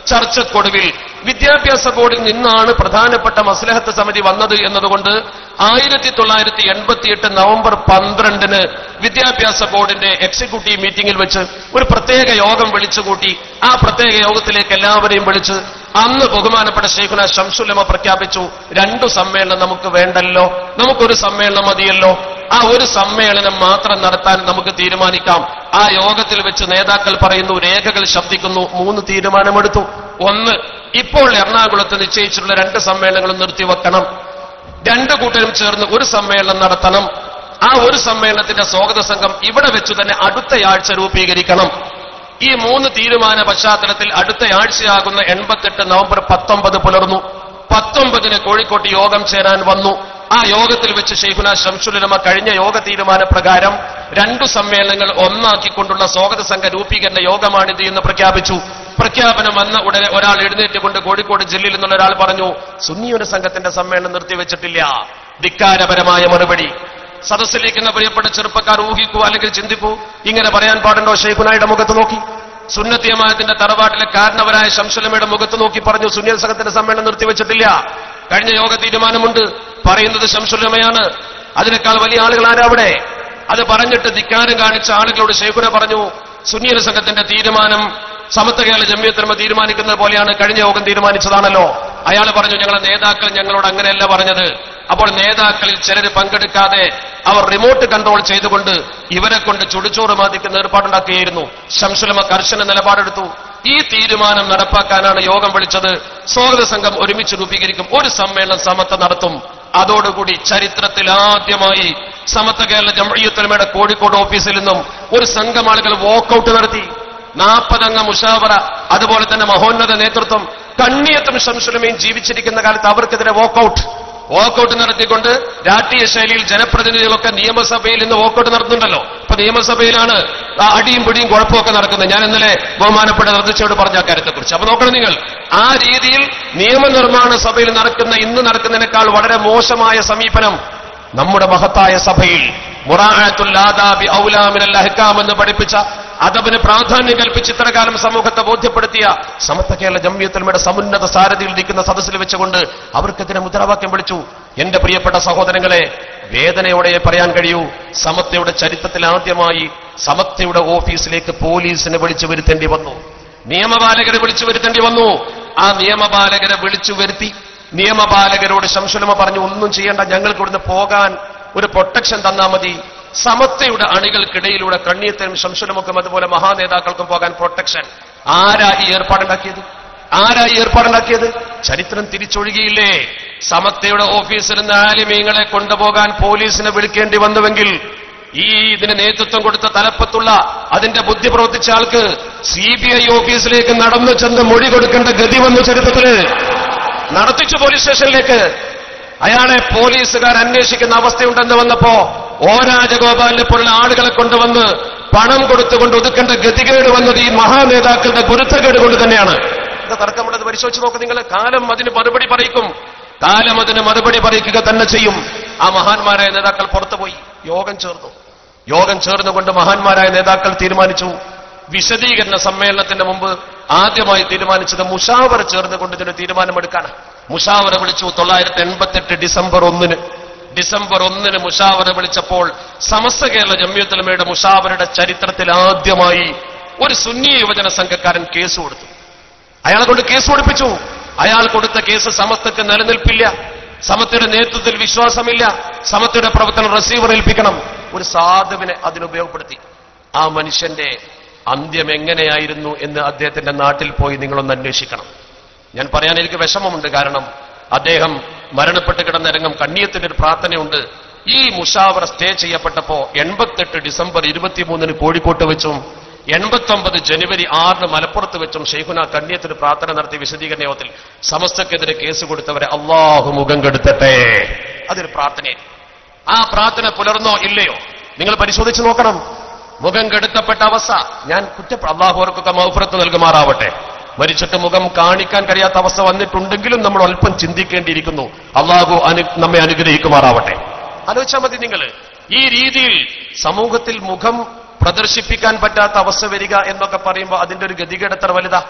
Speaker 1: ചർച്ചക്കൊടുവിൽ വിദ്യാഭ്യാസ ബോർഡിൽ നിന്നാണ് പ്രധാനപ്പെട്ട മസ്ലഹത്ത് സമിതി വന്നത് എന്നതുകൊണ്ട് ആയിരത്തി തൊള്ളായിരത്തി എൺപത്തിയെട്ട് നവംബർ പന്ത്രണ്ടിന് വിദ്യാഭ്യാസ ബോർഡിന്റെ എക്സിക്യൂട്ടീവ് മീറ്റിംഗിൽ വെച്ച് ഒരു പ്രത്യേക യോഗം വിളിച്ചുകൂട്ടി ആ പ്രത്യേക യോഗത്തിലേക്ക് എല്ലാവരെയും വിളിച്ച് അന്ന് ബഹുമാനപ്പെട്ട ഷെയ്ഖുന ഷംസുലമ പ്രഖ്യാപിച്ചു രണ്ടു സമ്മേളനം നമുക്ക് വേണ്ടല്ലോ നമുക്കൊരു സമ്മേളനം മതിയല്ലോ ആ ഒരു സമ്മേളനം മാത്രം നടത്താൻ നമുക്ക് തീരുമാനിക്കാം ആ യോഗത്തിൽ വെച്ച് നേതാക്കൾ പറയുന്നു രേഖകൾ ശബ്ദിക്കുന്നു മൂന്ന് തീരുമാനമെടുത്തു ഒന്ന് ഇപ്പോൾ എറണാകുളത്ത് നിശ്ചയിച്ചിട്ടുള്ള രണ്ട് സമ്മേളനങ്ങളും നിർത്തിവെക്കണം രണ്ടു കൂട്ടരും ചേർന്ന് ഒരു സമ്മേളനം നടത്തണം ആ ഒരു സമ്മേളനത്തിന്റെ സ്വാഗത സംഘം ഇവിടെ വെച്ച് തന്നെ അടുത്തയാഴ്ച രൂപീകരിക്കണം ഈ മൂന്ന് തീരുമാന പശ്ചാത്തലത്തിൽ അടുത്തയാഴ്ചയാകുന്ന എൺപത്തെട്ട് നവംബർ പത്തൊമ്പത് പുലർന്നു പത്തൊമ്പതിന് കോഴിക്കോട്ട് യോഗം ചേരാൻ വന്നു ആ യോഗത്തിൽ വെച്ച് ഷെയ്ഖുന ശംസുലമ കഴിഞ്ഞ യോഗ തീരുമാന പ്രകാരം രണ്ടു സമ്മേളനങ്ങൾ ഒന്നാക്കിക്കൊണ്ടുള്ള സ്വാഗത സംഘ രൂപീകരണ യോഗമാണിത് എന്ന് പ്രഖ്യാപിച്ചു പ്രഖ്യാപനം വന്ന ഉടനെ ഒരാൾ എഴുന്നേറ്റുകൊണ്ട് കോഴിക്കോട് ജില്ലയിൽ നിന്നുള്ള ഒരാൾ പറഞ്ഞു സുന്നിയുടെ സംഘത്തിന്റെ സമ്മേളനം നിർത്തിവെച്ചിട്ടില്ല ധിക്കാരപരമായ മറുപടി സദസ്സിലിരിക്കുന്ന പ്രിയപ്പെട്ട ചെറുപ്പക്കാർ ഊഹിക്കൂ അല്ലെങ്കിൽ ചിന്തിക്കൂ ഇങ്ങനെ പറയാൻ പാടുണ്ടോ ഷെയ്ഖുനായുടെ മുഖത്ത് നോക്കി സുന്നത്തിയമായത്തിന്റെ തറവാട്ടിലെ കാരണവരായ ശംസുലമയുടെ മുഖത്ത് നോക്കി പറഞ്ഞു സുന്നിയൽ സംഘത്തിന്റെ സമ്മേളനം നിർത്തിവെച്ചിട്ടില്ല കഴിഞ്ഞ യോഗ തീരുമാനമുണ്ട് പറയുന്നത് ശംസുലമയാണ് അതിനേക്കാൾ വലിയ ആളുകൾ ആരാ അവിടെ അത് പറഞ്ഞിട്ട് ധിക്കാരം കാണിച്ച ആളുകളോട് ഷെയ്ഖുന പറഞ്ഞു സുന്നിയൽ സംഘത്തിന്റെ തീരുമാനം സമത്വ കേരള ജമ്മിയത്തിനമ തീരുമാനിക്കുന്നത് പോലെയാണ് കഴിഞ്ഞ യോഗം തീരുമാനിച്ചതാണല്ലോ അയാൾ പറഞ്ഞു ഞങ്ങളെ നേതാക്കൾ ഞങ്ങളോട് അങ്ങനെയല്ല പറഞ്ഞത് അപ്പോൾ നേതാക്കളിൽ ചിലർ പങ്കെടുക്കാതെ അവർ റിമോട്ട് കൺട്രോൾ ചെയ്തുകൊണ്ട് ഇവരെ കൊണ്ട് ചുടുചോറ് മാതിക്കുന്ന ഏർപ്പാടുണ്ടാക്കുകയായിരുന്നു ശംസുലമ കർശന നിലപാടെടുത്തു ഈ തീരുമാനം നടപ്പാക്കാനാണ് യോഗം വിളിച്ചത് സ്വാഗത സംഘം ഒരുമിച്ച് രൂപീകരിക്കും ഒരു സമ്മേളനം സമത്വ നടത്തും അതോടുകൂടി ചരിത്രത്തിൽ ആദ്യമായി സമത്വ കേരള ജംഇയ്യത്തുലമയുടെ കോഴിക്കോട് ഓഫീസിൽ നിന്നും ഒരു സംഘം ആളുകൾ വാക്കൌട്ട് നടത്തി നാൽപ്പതംഗ മുഷാവറ അതുപോലെ തന്നെ മഹോന്നത നേതൃത്വം കണ്ണിയത്തും ശംസുലമയും ജീവിച്ചിരിക്കുന്ന കാലത്ത് അവർക്കെതിരെ വാക്കൌട്ട് വാക്കൌട്ട് നടത്തിക്കൊണ്ട് രാഷ്ട്രീയ ശൈലിയിൽ ജനപ്രതിനിധികളൊക്കെ നിയമസഭയിൽ ഇന്ന് വാക്കൌട്ട് നടത്തുന്നുണ്ടല്ലോ ഇപ്പൊ നിയമസഭയിലാണ് ആ അടിയും പിടിയും കുഴപ്പമൊക്കെ നടക്കുന്നത് ഞാൻ ഇന്നലെ ബഹുമാനപ്പെട്ട നിർദ്ദേശയോട് പറഞ്ഞ ആ കാര്യത്തെക്കുറിച്ച് അപ്പൊ നോക്കണം നിങ്ങൾ ആ രീതിയിൽ നിയമനിർമ്മാണ സഭയിൽ നടക്കുന്ന ഇന്ന് നടക്കുന്നതിനേക്കാൾ വളരെ മോശമായ സമീപനം നമ്മുടെ മഹത്തായ സഭയിൽ മുറാഅത്തുൽ ആദാബി ഔലാ മിനൽ അഹ്കാം എന്ന് പഠിപ്പിച്ച അതബിന് പ്രാധാന്യം കൽപ്പിച്ച് ഇത്രകാലം സമൂഹത്തെ ബോധ്യപ്പെടുത്തിയ സമത്വ കേരള ജമ്മിയത്തുൽമയുടെ സമുന്നത സാരഥിയിൽ നിൽക്കുന്ന സദസ്സിൽ വെച്ചുകൊണ്ട് അവർക്കെതിരെ മുദ്രാവാക്യം വിളിച്ചു എന്റെ പ്രിയപ്പെട്ട സഹോദരങ്ങളെ വേദനയോടെ പറയാൻ കഴിയൂ സമത്വയുടെ ചരിത്രത്തിൽ ആദ്യമായി സമത്വയുടെ ഓഫീസിലേക്ക് പോലീസിനെ വിളിച്ചു വരുത്തേണ്ടി വന്നു നിയമപാലകരെ വിളിച്ചു വരുത്തേണ്ടി വന്നു ആ നിയമപാലകരെ വിളിച്ചു വരുത്തി നിയമപാലകരോട് ശംസുലമ പറഞ്ഞു ഒന്നും ചെയ്യേണ്ട ഞങ്ങൾക്ക് ഇവിടുന്ന് പോകാൻ ഒരു പ്രൊട്ടക്ഷൻ തന്നാ മതി സമത്വയുടെ അണികൾക്കിടയിലൂടെ കണ്ണിയത്തിനും ശംസുലമക്കും അതുപോലെ മഹാനേതാക്കൾക്കും പോകാൻ പ്രൊട്ടക്ഷൻ ആരാ ഈ ഏർപ്പാടുണ്ടാക്കിയത് ആരാ ഈ ഏർപ്പാടുണ്ടാക്കിയത് ചരിത്രം തിരിച്ചൊഴുകിയില്ലേ സമത്വയുടെ ഓഫീസിൽ നിന്ന് ആലിമീങ്ങളെ കൊണ്ടുപോകാൻ പോലീസിനെ വിളിക്കേണ്ടി വന്നുവെങ്കിൽ ഈ ഇതിന് നേതൃത്വം കൊടുത്ത തലപ്പത്തുള്ള അതിന്റെ ബുദ്ധി പ്രവർത്തിച്ച ആൾക്ക് സി ബി ഐ ഓഫീസിലേക്ക് നടന്നു ചെന്ന് മൊഴി കൊടുക്കേണ്ട ഗതി വന്നു ചരിത്രത്തില് നടത്തിച്ചു പോലീസ് സ്റ്റേഷനിലേക്ക് അയാളെ പോലീസുകാർ അന്വേഷിക്കുന്ന അവസ്ഥയുണ്ടെന്ന് വന്നപ്പോ ഓ രാജഗോപാലിനെ പോലുള്ള ആളുകളെ കൊണ്ടുവന്ന് പണം കൊടുത്തുകൊണ്ട് ഒതുക്കേണ്ട ഗതികേട് വന്നത് ഈ മഹാനേതാക്കളുടെ ഗുരുത്തകേട് കൊണ്ട് തന്നെയാണ് ഇത് തർക്കമുള്ളത് പരിശോധിച്ച് നോക്ക് നിങ്ങൾ കാലം അതിന് മറുപടി പറയിക്കും കാലം അതിന് മറുപടി പറയിക്കുക തന്നെ ചെയ്യും ആ മഹാന്മാരായ നേതാക്കൾ പുറത്തുപോയി യോഗം ചേർന്നു യോഗം ചേർന്നുകൊണ്ട് മഹാന്മാരായ നേതാക്കൾ തീരുമാനിച്ചു വിശദീകരണ സമ്മേളനത്തിന്റെ മുമ്പ് ആദ്യമായി തീരുമാനിച്ചത് മുഷാവറ ചേർന്നുകൊണ്ട് ഇതിന് തീരുമാനമെടുക്കാണ് മുഷാവറ വിളിച്ചു തൊള്ളായിരത്തി എൺപത്തെട്ട് ഡിസംബർ ഒന്നിന് ഡിസംബർ ഒന്നിന് മുഷാവറ വിളിച്ചപ്പോൾ സമസ്ത കേരള ജമ്മിയത്തുലമയുടെ മുഷാവറയുടെ ചരിത്രത്തിൽ ആദ്യമായി ഒരു സുന്നി യുവജന സംഘക്കാരൻ കേസ് കൊടുത്തു അയാളെ കൊണ്ട് കേസ് കൊടുപ്പിച്ചു അയാൾ കൊടുത്ത കേസ് സമത്വക്ക് നിലനിൽപ്പില്ല സമത്വയുടെ നേതൃത്വത്തിൽ വിശ്വാസമില്ല സമത്വയുടെ പ്രവർത്തനം റിസീവർ ഏൽപ്പിക്കണം ഒരു സാധുവിനെ അതിനുപയോഗപ്പെടുത്തി ആ മനുഷ്യന്റെ അന്ത്യം എങ്ങനെയായിരുന്നു എന്ന് അദ്ദേഹത്തിന്റെ നാട്ടിൽ പോയി നിങ്ങളൊന്ന് അന്വേഷിക്കണം ഞാൻ പറയാൻ എനിക്ക് വിഷമമുണ്ട് കാരണം അദ്ദേഹം മരണപ്പെട്ട് കിടന്ന രംഗം കണ്ണിയത്തിന്റെ ഒരു പ്രാർത്ഥനയുണ്ട് ഈ മുഷാവറ സ്റ്റേ ചെയ്യപ്പെട്ടപ്പോ എൺപത്തെട്ട് ഡിസംബർ ഇരുപത്തിമൂന്നിന് കോഴിക്കോട്ട് വെച്ചും എൺപത്തൊമ്പത് ജനുവരി ആറിന് മലപ്പുറത്ത് വെച്ചും ഷെയ്ഖുന കണ്ണിയത്തിന് പ്രാർത്ഥന നടത്തിയ വിശദീകരണ യോഗത്തിൽ സമസ്തക്കെതിരെ കേസ് കൊടുത്തവരെ അള്ളാഹു മുഖം കെടുത്തട്ടെ അതൊരു പ്രാർത്ഥനയായിരുന്നു ആ പ്രാർത്ഥന പുലർന്നോ ഇല്ലയോ നിങ്ങൾ പരിശോധിച്ച് നോക്കണം മുഖം കെടുത്തപ്പെട്ട അവസ്ഥ ഞാൻ കുറ്റപ്പെ അള്ളാഹു അവർക്കൊക്കെ മൗഫറത്ത് നൽകുമാറാവട്ടെ മരിച്ചിട്ട് മുഖം കാണിക്കാൻ കഴിയാത്ത അവസ്ഥ വന്നിട്ടുണ്ടെങ്കിലും നമ്മൾ അല്പം ചിന്തിക്കേണ്ടിയിരിക്കുന്നു അള്ളാഹു അനു നമ്മെ അനുഗ്രഹിക്കുമാറാവട്ടെ ആലോചിച്ചാൽ മതി നിങ്ങൾ ഈ രീതിയിൽ സമൂഹത്തിൽ മുഖം പ്രദർശിപ്പിക്കാൻ പറ്റാത്ത അവസ്ഥ വരിക എന്നൊക്കെ പറയുമ്പോൾ അതിന്റെ ഒരു ഗതികേട് എത്ര വലുതാ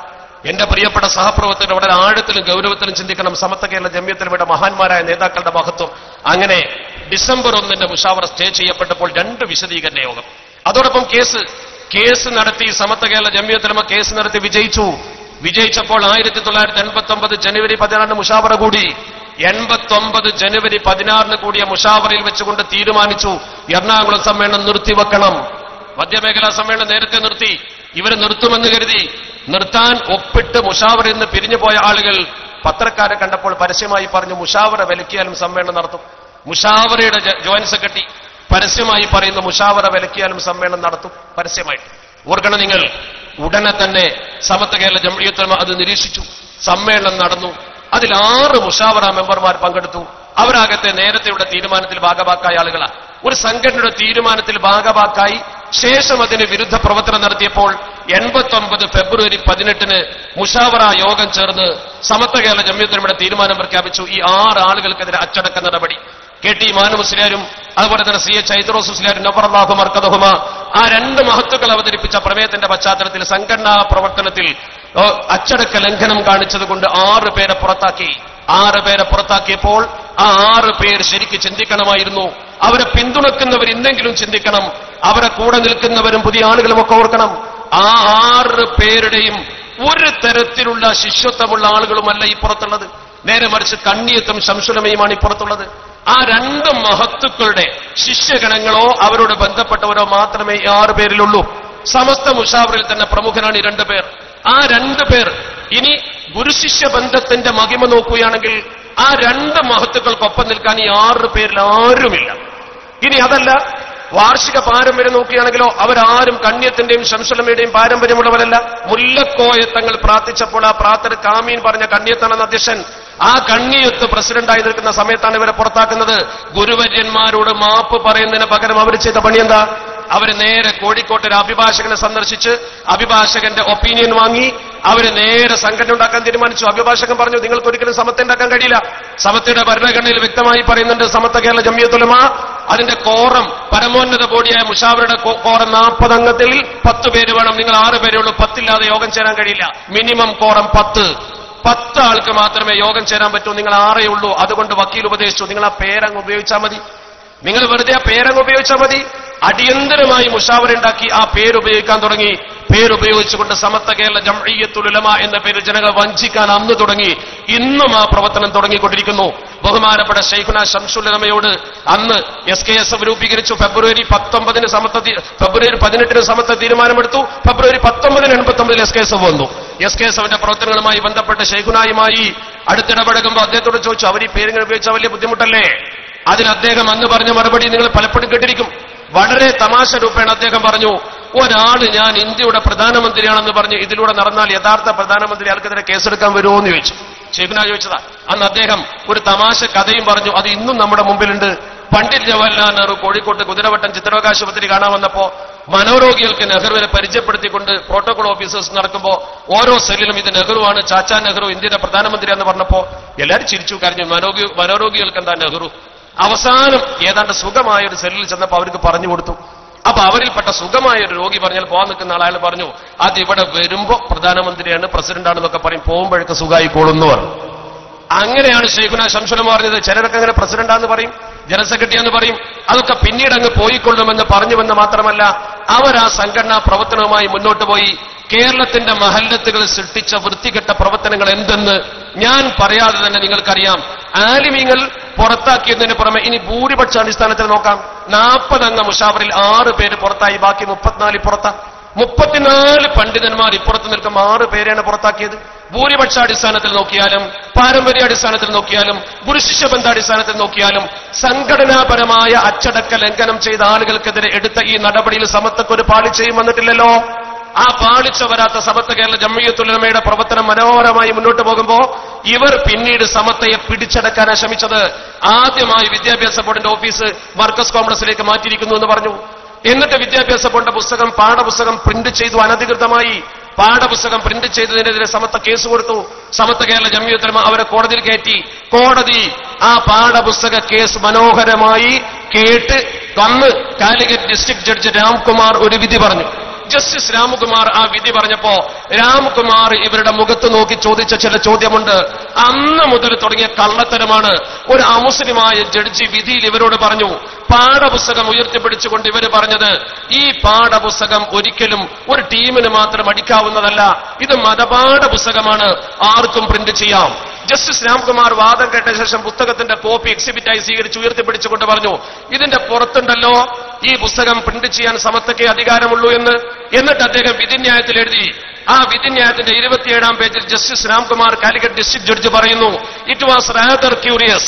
Speaker 1: എന്റെ പ്രിയപ്പെട്ട സഹപ്രവർത്തകർ വളരെ ആഴത്തിലും ഗൗരവത്തിലും ചിന്തിക്കണം സമത്വ കേരള ജമ്യത്തിലുടെ മഹാന്മാരായ നേതാക്കളുടെ മഹത്വം അങ്ങനെ ഡിസംബർ ഒന്നിന്റെ മുഷാവറ സ്റ്റേ ചെയ്യപ്പെട്ടപ്പോൾ രണ്ട് വിശദീകരണ യോഗം അതോടൊപ്പം കേസ് കേസ് നടത്തി സമത്വ കേരള ജമ്യത്തിലുമ കേസ് നടത്തി വിജയിച്ചു വിജയിച്ചപ്പോൾ ആയിരത്തി തൊള്ളായിരത്തി എൺപത്തി ഒമ്പത് ജനുവരി പതിനാറിന് മുഷാവറ കൂടി എൺപത്തി ഒമ്പത് ജനുവരി പതിനാറിന് കൂടിയ മുഷാവറയിൽ വെച്ചുകൊണ്ട് തീരുമാനിച്ചു എറണാകുളം സമ്മേളനം നിർത്തിവെക്കണം മധ്യമേഖലാ സമ്മേളനം നേരത്തെ നിർത്തി ഇവര് നിർത്തുമെന്ന് കരുതി നിർത്താൻ ഒപ്പിട്ട് മുഷാവറയിൽ നിന്ന് പിരിഞ്ഞുപോയ ആളുകൾ പത്രക്കാരെ കണ്ടപ്പോൾ പരസ്യമായി പറഞ്ഞു മുഷാവറ വിലക്കിയാലും സമ്മേളനം നടത്തും മുഷാവറയുടെ ജ- ജോയിന്റ് സെക്രട്ടറി പരസ്യമായി പറയുന്നു മുഷാവറ വിലക്കിയാലും സമ്മേളനം നടത്തും പരസ്യമായിട്ട് ഓർക്കണം നിങ്ങൾ ഉടനെ തന്നെ സമത്വ കേരള ജംഇയ്യത്തുലമ അത് നിരീക്ഷിച്ചു സമ്മേളനം നടന്നു അതിൽ ആറ് മുഷാവറ മെമ്പർമാർ പങ്കെടുത്തു അവരാകത്തെ നേരത്തെയുടെ തീരുമാനത്തിൽ ഭാഗവാക്കായ ആളുകളാണ് ഒരു സംഘടനയുടെ തീരുമാനത്തിൽ ഭാഗവാക്കായി ശേഷം അതിന് വിരുദ്ധ പ്രവർത്തനം നടത്തിയപ്പോൾ എൺപത്തി ഒമ്പത് ഫെബ്രുവരി പതിനെട്ടിന് മുഷാവറ യോഗം ചേർന്ന് സമത്വ കേരള ജമ്യത്തിനുടെ തീരുമാനം പ്രഖ്യാപിച്ചു ഈ ആറ് ആളുകൾക്കെതിരെ അച്ചടക്ക നടപടി കെ ടി മാനു മുസ്ലിയാരും അതുപോലെ തന്നെ സി എച്ച് ഐദ്രോസ് മുസ്ലിയാരും നബറല്ലാഹു മർക്കദഹുമ ആ രണ്ട് മഹത്തുക്കൾ അവതരിപ്പിച്ച പ്രമേയത്തിന്റെ പശ്ചാത്തലത്തിൽ സംഘടനാ പ്രവർത്തനത്തിൽ ഓ, അച്ചടക്ക ലംഘനം കാണിച്ചത് കൊണ്ട് ആറ് പേരെ പുറത്താക്കി ആറ് പേരെ പുറത്താക്കിയപ്പോൾ ആ ആറ് പേര് ശരിക്ക് ചിന്തിക്കണമായിരുന്നു അവരെ പിന്തുണക്കുന്നവർ ഇന്നെങ്കിലും ചിന്തിക്കണം അവരെ കൂടെ നിൽക്കുന്നവരും പുതിയ ആളുകളും ഒക്കെ ഓർക്കണം ആ ആറ് പേരുടെയും ഒരു തരത്തിലുള്ള ശിഷ്യത്വമുള്ള ആളുകളുമല്ല ഈ പുറത്തുള്ളത് നേരെ മറിച്ച് കണ്ണിയത്തും ശംസുലമയുമാണ് ഈ പുറത്തുള്ളത് ആ രണ്ട് മഹത്തുക്കളുടെ ശിഷ്യഗണങ്ങളോ അവരോട് ബന്ധപ്പെട്ടവരോ മാത്രമേ ഈ ആറ് പേരിലുള്ളൂ സമസ്ത മുഷാവറിൽ തന്നെ പ്രമുഖനാണ് ഈ രണ്ട് പേർ ആ രണ്ട് പേർ ഇനി ഗുരുശിഷ്യ ബന്ധത്തിന്റെ മഹിമ നോക്കുകയാണെങ്കിൽ ആ രണ്ട് മഹത്തുക്കൾക്കൊപ്പം നിൽക്കാൻ ഈ ആറ് പേരിൽ ആരുമില്ല ഇനി അതല്ല വാർഷിക പാരമ്പര്യം നോക്കുകയാണെങ്കിലോ അവരാരും കണ്യത്തിന്റെയും ശംസുലമയുടെയും പാരമ്പര്യമുള്ളവരല്ല മുല്ലക്കോയ തങ്ങൾ പ്രാർത്ഥിച്ചപ്പോൾ ആ പ്രാർത്ഥന കാമീൻ പറഞ്ഞ കണ്യത്താണെന്ന് അധ്യക്ഷൻ ആ കണ്ണിയത്ത് പ്രസിഡന്റായി നിൽക്കുന്ന സമയത്താണ് ഇവരെ പുറത്താക്കുന്നത് ഗുരുവര്യന്മാരോട് മാപ്പ് പറയുന്നതിന് പകരം അവർ ചെയ്ത പണി എന്താ അവര് നേരെ കോഴിക്കോട്ട് ഒരു അഭിഭാഷകനെ സന്ദർശിച്ച് അഭിഭാഷകന്റെ ഒപ്പീനിയൻ വാങ്ങി അവര് നേരെ സംഘടന ഉണ്ടാക്കാൻ തീരുമാനിച്ചു അഭിഭാഷകൻ പറഞ്ഞു നിങ്ങൾക്ക് ഒരിക്കലും സമത്വ ഉണ്ടാക്കാൻ കഴിയില്ല സമത്വയുടെ ഭരണഘടനയിൽ വ്യക്തമായി പറയുന്നുണ്ട് സമത്വ കേരള ജമിയത്തുലമ അതിന്റെ കോറം പരമോന്നത ബോഡിയായ മുഷാവരുടെ കോ- കോറം നാൽപ്പത് അംഗത്തിൽ പത്ത് പേര് വേണം നിങ്ങൾ ആറ് പേരേ ഉള്ളൂ പത്തില്ലാതെ യോഗം ചേരാൻ കഴിയില്ല മിനിമം കോറം പത്ത് പത്ത് ആൾക്ക് മാത്രമേ യോഗം ചേരാൻ പറ്റൂ നിങ്ങൾ ആറേ ഉള്ളൂ അതുകൊണ്ട് വക്കീൽ ഉപദേശിച്ചു നിങ്ങൾ ആ പേരങ്ങ് ഉപയോഗിച്ചാൽ മതി നിങ്ങൾ വെറുതെ ആ പേരങ്ങ് ഉപയോഗിച്ചാൽ മതി അടിയന്തരമായി മുഷാവര ഉണ്ടാക്കി ആ പേര് ഉപയോഗിക്കാൻ തുടങ്ങി പേരുപയോഗിച്ചുകൊണ്ട് സമത്വ കേരള ജംഇയ്യത്തുൽ എന്ന പേര് ജനങ്ങൾ വഞ്ചിക്കാൻ അന്ന് തുടങ്ങി ഇന്നും ആ പ്രവർത്തനം തുടങ്ങിക്കൊണ്ടിരിക്കുന്നു ബഹുമാനപ്പെട്ട ഷെയ്ഖുന ശംസുലമയോട് അന്ന് എസ് കെ എസ് എഫ് രൂപീകരിച്ചു ഫെബ്രുവരി പത്തൊമ്പതിന് സമത്വ തീ- ഫെബ്രുവരി പതിനെട്ടിന് സമത്വ തീരുമാനമെടുത്തു ഫെബ്രുവരി പത്തൊമ്പതിന് എൺപത്തി ഒമ്പതിൽ എസ് കെ എസ് എഫ് വന്നു എസ് കെ എസ് എഫിന്റെ പ്രവർത്തനങ്ങളുമായി ബന്ധപ്പെട്ട് ഷെയ്ഖുനായുമായി അടുത്തിടപഴകുമ്പോൾ അദ്ദേഹത്തോട് ചോദിച്ചു അവർ ഈ പേരുകൾ ഉപയോഗിച്ചാൽ വലിയ ബുദ്ധിമുട്ടല്ലേ അതിന് അദ്ദേഹം അന്ന് പറഞ്ഞ മറുപടി നിങ്ങൾ പലപ്പോഴും കേട്ടിരിക്കും വളരെ തമാശ രൂപേണ അദ്ദേഹം പറഞ്ഞു ഒരാള് ഞാൻ ഇന്ത്യയുടെ പ്രധാനമന്ത്രിയാണെന്ന് പറഞ്ഞ് ഇതിലൂടെ നടന്നാൽ യഥാർത്ഥ പ്രധാനമന്ത്രി ആൾക്കെതിരെ കേസെടുക്കാൻ വരുമോ എന്ന് ചോദിച്ചു ഷെയ്ഖുന ചോദിച്ചതാ അന്ന് അദ്ദേഹം ഒരു തമാശ കഥയും പറഞ്ഞു അത് ഇന്നും നമ്മുടെ മുമ്പിലുണ്ട് പണ്ഡിറ്റ് ജവഹർലാൽ നെഹ്റു കോഴിക്കോട്ട് കുതിരവട്ടം ചിത്രരോഗ ആശുപത്രി കാണാൻ വന്നപ്പോ മനോരോഗികൾക്ക് നെഹ്റുവിനെ പരിചയപ്പെടുത്തിക്കൊണ്ട് പ്രോട്ടോകോൾ ഓഫീസേഴ്സ് നടക്കുമ്പോൾ ഓരോ സെല്ലിലും ഇത് നെഹ്റുവാണ് ചാച്ചാ നെഹ്റു ഇന്ത്യയുടെ പ്രധാനമന്ത്രി എന്ന് പറഞ്ഞപ്പോ എല്ലാവരും ചിരിച്ചു കരഞ്ഞു മനോരോഗി മനോരോഗികൾക്ക് എന്താ നെഹ്റു അവസാനം ഏതാണ്ട് സുഖമായ ഒരു സെല്ലിൽ ചെന്നപ്പോൾ അവർക്ക് പറഞ്ഞു കൊടുത്തു അപ്പൊ അവരിൽപ്പെട്ട സുഖമായ ഒരു രോഗി പറഞ്ഞാൽ പോകാൻ നിൽക്കുന്ന ആൾ അയാൾ പറഞ്ഞു അത് ഇവിടെ വരുമ്പോ പ്രധാനമന്ത്രിയാണ് പ്രസിഡന്റാണെന്നൊക്കെ പറയും പോകുമ്പോഴൊക്കെ സുഖമായിക്കോളുന്നു പറഞ്ഞു അങ്ങനെയാണ് ഷെയ്ഖുന ശംസുലം പറഞ്ഞത് ചിലരൊക്കെ അങ്ങനെ പ്രസിഡന്റാന്ന് പറയും ജനറൽ സെക്രട്ടറി എന്ന് പറയും അതൊക്കെ പിന്നീട് അങ്ങ് പോയിക്കൊള്ളുമെന്ന് പറഞ്ഞുവെന്ന് മാത്രമല്ല അവർ ആ സംഘടനാ പ്രവർത്തനവുമായി മുന്നോട്ട് പോയി കേരളത്തിന്റെ മഹല്ലത്തുകൾ സൃഷ്ടിച്ച വൃത്തികെട്ട പ്രവർത്തനങ്ങൾ എന്തെന്ന് ഞാൻ പറയാതെ തന്നെ നിങ്ങൾക്കറിയാം ആലിമീങ്ങൾ പുറത്താക്കിയതിന് പുറമെ ഇനി ഭൂരിപക്ഷ അടിസ്ഥാനത്തിൽ നോക്കാം നാൽപ്പതംഗ മുഷാവറിൽ ആറ് പേര് പുറത്തായി ബാക്കി മുപ്പത്തിനാല് പുറത്താ മുപ്പത്തിനാല് പണ്ഡിതന്മാർ ഇപ്പുറത്ത് നിൽക്കും ആറ് പേരെയാണ് പുറത്താക്കിയത് ഭൂരിപക്ഷാടിസ്ഥാനത്തിൽ നോക്കിയാലും പാരമ്പര്യാടിസ്ഥാനത്തിൽ നോക്കിയാലും ഗുരുശിഷ്യ ബന്ധാടിസ്ഥാനത്തിൽ നോക്കിയാലും സംഘടനാപരമായ അച്ചടക്ക ലംഘനം ചെയ്ത ആളുകൾക്കെതിരെ എടുത്ത ഈ നടപടിയിൽ സമത്വക്കൊരു പാളിച്ചയും വന്നിട്ടില്ലല്ലോ ആ പാളിച്ച വരാത്ത സമത്വ കേരള ജമ്മിയത്തുലമയുടെ പ്രവർത്തനം മനോഹരമായി മുന്നോട്ട് പോകുമ്പോ ഇവർ പിന്നീട് സമത്വയെ പിടിച്ചടക്കാനാണ് ശ്രമിച്ചത് ആദ്യമായി വിദ്യാഭ്യാസ ബോർഡിന്റെ ഓഫീസ് വർക്കസ് കോംപ്ലക്സിലേക്ക് മാറ്റിയിരിക്കുന്നു എന്ന് പറഞ്ഞു എന്നിട്ട് വിദ്യാഭ്യാസ ബോർഡിന്റെ പുസ്തകം പാഠപുസ്തകം പ്രിന്റ് ചെയ്തു അനധികൃതമായി പാഠപുസ്തകം പ്രിന്റ് ചെയ്തതിനെതിരെ സമത്വ കേസ് കൊടുത്തു സമത്വ കേരള ജമ്മിയത്തുലമ അവരെ കോടതിയിൽ കയറ്റി കോടതി ആ പാഠപുസ്തക കേസ് മനോഹരമായി കേട്ട് അന്ന് കാലിക്കറ്റ് ഡിസ്ട്രിക്ട് ജഡ്ജി രാംകുമാർ ഒരു വിധി പറഞ്ഞു ജസ്റ്റിസ് രാമകുമാർ ആ വിധി പറഞ്ഞപ്പോ രാമകുമാർ ഇവരുടെ മുഖത്ത് നോക്കി ചോദിച്ച ചില ചോദ്യമുണ്ട് അന്ന് മുതൽ തുടങ്ങിയ കള്ളത്തരമാണ് ഒരു അമുസ്ലിമായ ജഡ്ജി വിധിയിൽ ഇവരോട് പറഞ്ഞു പാഠപുസ്തകം ഉയർത്തിപ്പിടിച്ചുകൊണ്ട് ഇവർ പറഞ്ഞത് ഈ പാഠപുസ്തകം ഒരിക്കലും ഒരു ടീമിന് മാത്രം അടിക്കാവുന്നതല്ല ഇത് മതപാഠ പുസ്തകമാണ് ആർക്കും പ്രിന്റ് ചെയ്യാം ജസ്റ്റിസ് രാംകുമാർ വാദം കേട്ട ശേഷം പുസ്തകത്തിന്റെ കോപ്പി എക്സിബിറ്റായി സ്വീകരിച്ച് ഉയർത്തിപ്പിടിച്ചുകൊണ്ട് പറഞ്ഞു ഇതിന്റെ പുറത്തുണ്ടല്ലോ ഈ പുസ്തകം പ്രിന്റ് ചെയ്യാൻ സമത്വയ്ക്ക് അധികാരമുള്ളൂ എന്ന് എന്നിട്ട് അദ്ദേഹം വിധിന്യായത്തിൽ എഴുതി ആ വിധിന്യായത്തിന്റെ ഇരുപത്തിയേഴാം പേജിൽ justice Ramkumar Calicut district judge പറയുന്നു it was rather curious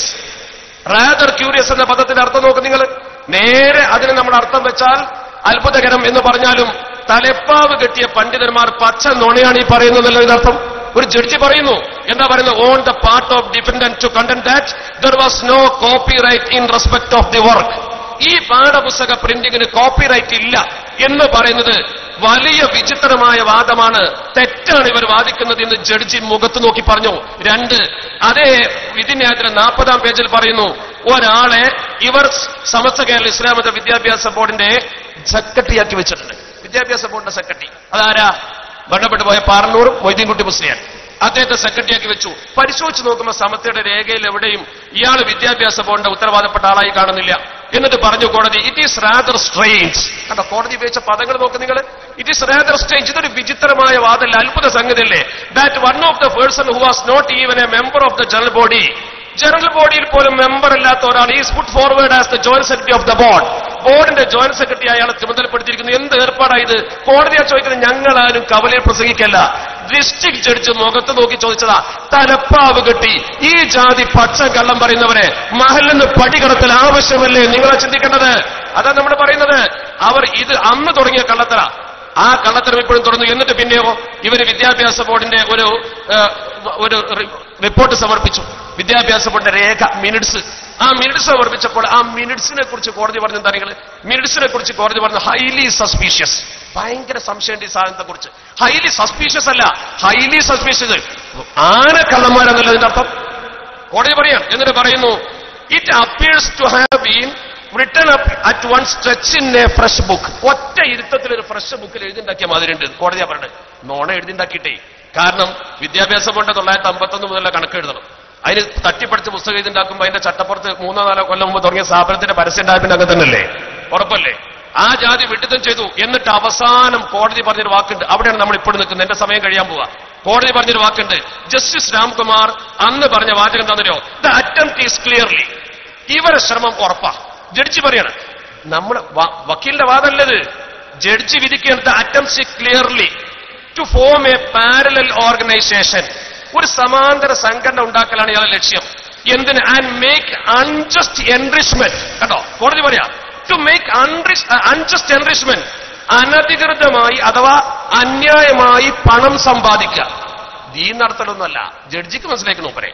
Speaker 1: rather curious എന്ന പദത്തിന്റെ അർത്ഥം നോക്ക് നിങ്ങൾ നേരെ അതിന് നമ്മൾ അർത്ഥം വെച്ചാൽ അത്ഭുതകരം എന്ന് പറഞ്ഞാലും തലപ്പാവ് കെട്ടിയ പണ്ഡിതന്മാർ പച്ച നുണയാണ് ഈ പറയുന്നതല്ലോ ഇതിനർത്ഥം ഒരു ജഡ്ജി പറയുന്നു എന്താ പറയുന്നത് on the part of defendant to contend that there was no copyright in respect of the work ഈ പാഠപുസ്തക പ്രിന്റിങ്ങിന് കോപ്പിറൈറ്റ് ഇല്ല എന്ന് പറയുന്നത് വലിയ വിചിത്രമായ വാദമാണ് തെറ്റാണ് ഇവർ വാദിക്കുന്നത് എന്ന് ജഡ്ജി മുഖത്ത് നോക്കി പറഞ്ഞു രണ്ട് അതേ വിധിന്യായത്തിന് നാൽപ്പതാം പേജിൽ പറയുന്നു ഒരാളെ ഇവർ സമസ്ത കേരള ഇസ്ലാമത വിദ്യാഭ്യാസ ബോർഡിന്റെ സെക്രട്ടറിയാക്കി വെച്ചിട്ടുണ്ട് വിദ്യാഭ്യാസ ബോർഡിന്റെ സെക്രട്ടറി അതാരാ മരണപ്പെട്ടു പോയ പാറന്നൂർ മൊയ്തീൻകുട്ടി മുസ്ലിയാൻ അദ്ദേഹത്തെ സെക്രട്ടറിയാക്കി വെച്ചു പരിശോധിച്ച് നോക്കുമ്പോൾ സമത്തയുടെ രേഖയിൽ എവിടെയും ഇയാൾ വിദ്യാഭ്യാസ ബോർഡിന്റെ ഉത്തരവാദപ്പെട്ട ആളായി കാണുന്നില്ല എന്നിട്ട് പറഞ്ഞു കോടതി ഇറ്റ് ഈസ് റാദർ സ്ട്രെയിൻസ് കണ്ടോ കോടതി ഉപയോഗിച്ച പദങ്ങൾ നോക്ക് നിങ്ങൾ ഇറ്റ് ഈസ് റാദർ സ്ട്രെയിൻസ് ഇതൊരു വിചിത്രമായ വാദമല്ല അത്ഭുത സംഗതിയല്ലേ that one of the person who was not even a member of the general body general ബോഡിയിൽ പോലും മെമ്പർ അല്ലാത്ത ഒരാൾ is put forward as the joint secretary of the board ബോർഡിന്റെ ജോയിന്റ് സെക്രട്ടറി അയാളെ ചുമതലപ്പെടുത്തിയിരിക്കുന്നു എന്ത് ഏർപ്പാടായത് കോടതിയാ ചോദിക്കുന്നത് ഞങ്ങളാരും കവലയിൽ പ്രസംഗിക്കല്ല ഡിസ്ട്രിക്ട് ജഡ്ജ് മുഖത്ത് നോക്കി ചോദിച്ചതാ തലപ്പാവ് കെട്ടി ഈ ജാതി പച്ച കള്ളം പറയുന്നവരെ മഹലിന്ന് പടികടത്തൽ ആവശ്യമല്ലേ നിങ്ങളെ ചിന്തിക്കേണ്ടത് അതാ നമ്മൾ പറയുന്നത് അവർ ഇത് അന്ന് തുടങ്ങിയ കള്ളത്തര ആ കള്ളത്തരം ഇപ്പോഴും തുടർന്നു എന്നിട്ട് പിന്നെയോ ഇവര് വിദ്യാഭ്യാസ ബോർഡിന്റെ ഒരു ഏഹ്, ഒരു റി- റിപ്പോർട്ട് സമർപ്പിച്ചു വിദ്യാഭ്യാസ ബോർഡിന്റെ രേഖ മിനിറ്റ്സ് ആ മിനിറ്റ്സ് സമർപ്പിച്ചപ്പോൾ ആ മിനിറ്റ്സിനെ കുറിച്ച് കോടതി പറഞ്ഞ എന്താ നിങ്ങൾ മിനിറ്റ്സിനെ കുറിച്ച് കോടതി പറഞ്ഞു ഹൈലി സസ്പീഷ്യസ് ഭയങ്കര സംശയമുണ്ട് ഈ സാധനത്തെ കുറിച്ച് ഹൈലി സസ്പീഷ്യസ് അല്ല ഹൈലി സസ്പീഷ്യസ് ആന കള്ളന്മാരെന്നുള്ളതിന്റെ അർത്ഥം കോടതി പറയാം എന്നിട്ട് പറയുന്നു it appears to have been written up at one stretch in a fresh book ഒറ്റ ഇരുത്തത്തിൽ ഒരു ഫ്രഷ് ബുക്കിൽ എഴുതിണ്ടാക്കിയ മാതിരിയുണ്ട് കോടതിയാ പറഞ്ഞത് നോണ എഴുതിണ്ടാക്കിയിട്ടേ കാരണം വിദ്യാഭ്യാസ ബോർഡ് തൊള്ളായിരത്തി അമ്പത്തൊന്ന് മുതലുള്ള കണക്ക് എഴുതണം അതിന് തട്ടിപ്പടിച്ച് പുസ്തകം എഴുതിണ്ടാക്കുമ്പോൾ അതിന്റെ ചട്ടപ്പുറത്ത് മൂന്നോ നാലോ കൊല്ലം മുമ്പ് തുടങ്ങിയ സ്ഥാപനത്തിന്റെ പരസ്യം ഉണ്ടായതിന്റെ അങ്ങനെ തന്നെയല്ലേ ഉറപ്പല്ലേ ആ ജാതി വിഡിതം ചെയ്തു എന്നിട്ട് അവസാനം കോടതി പറഞ്ഞൊരു വാക്കുണ്ട് അവിടെയാണ് നമ്മൾ ഇപ്പോൾ നിൽക്കുന്നത് എന്റെ സമയം കഴിയാൻ പോവാ കോടതി പറഞ്ഞൊരു വാക്കുണ്ട് ജസ്റ്റിസ് രാംകുമാർ അന്ന് പറഞ്ഞ വാചകം എന്താണെന്നോ ദ അറ്റംപ്റ്റ് ഈസ് ക്ലിയർലി ഇവരെ ശ്രമം ഉറപ്പാ ജഡ്ജി പറയാണ് നമ്മുടെ വ- വക്കീലിന്റെ വാദമല്ലത് ജഡ്ജി വിധിക്കുകയാണ് the attempt clearly to form a parallel organisation ഒരു സമാന്തര സംഘടന ഉണ്ടാക്കലാണ് ഇയാളുടെ ലക്ഷ്യം എന്തിന് ആൻഡ് മേക്ക് അൺജസ്റ്റ് എൻറിച്ച്മെന്റ് കണ്ടോ കോടതി പറയാ ടു മേക്ക് അൺജസ്റ്റ് എൻറിച്ച്മെന്റ് അനധികൃതമായി അഥവാ അന്യായമായി പണം സമ്പാദിക്കുക ദീൻ നടത്തലൊന്നുമല്ല ജഡ്ജിക്ക് മനസ്സിലാക്കണം പറയും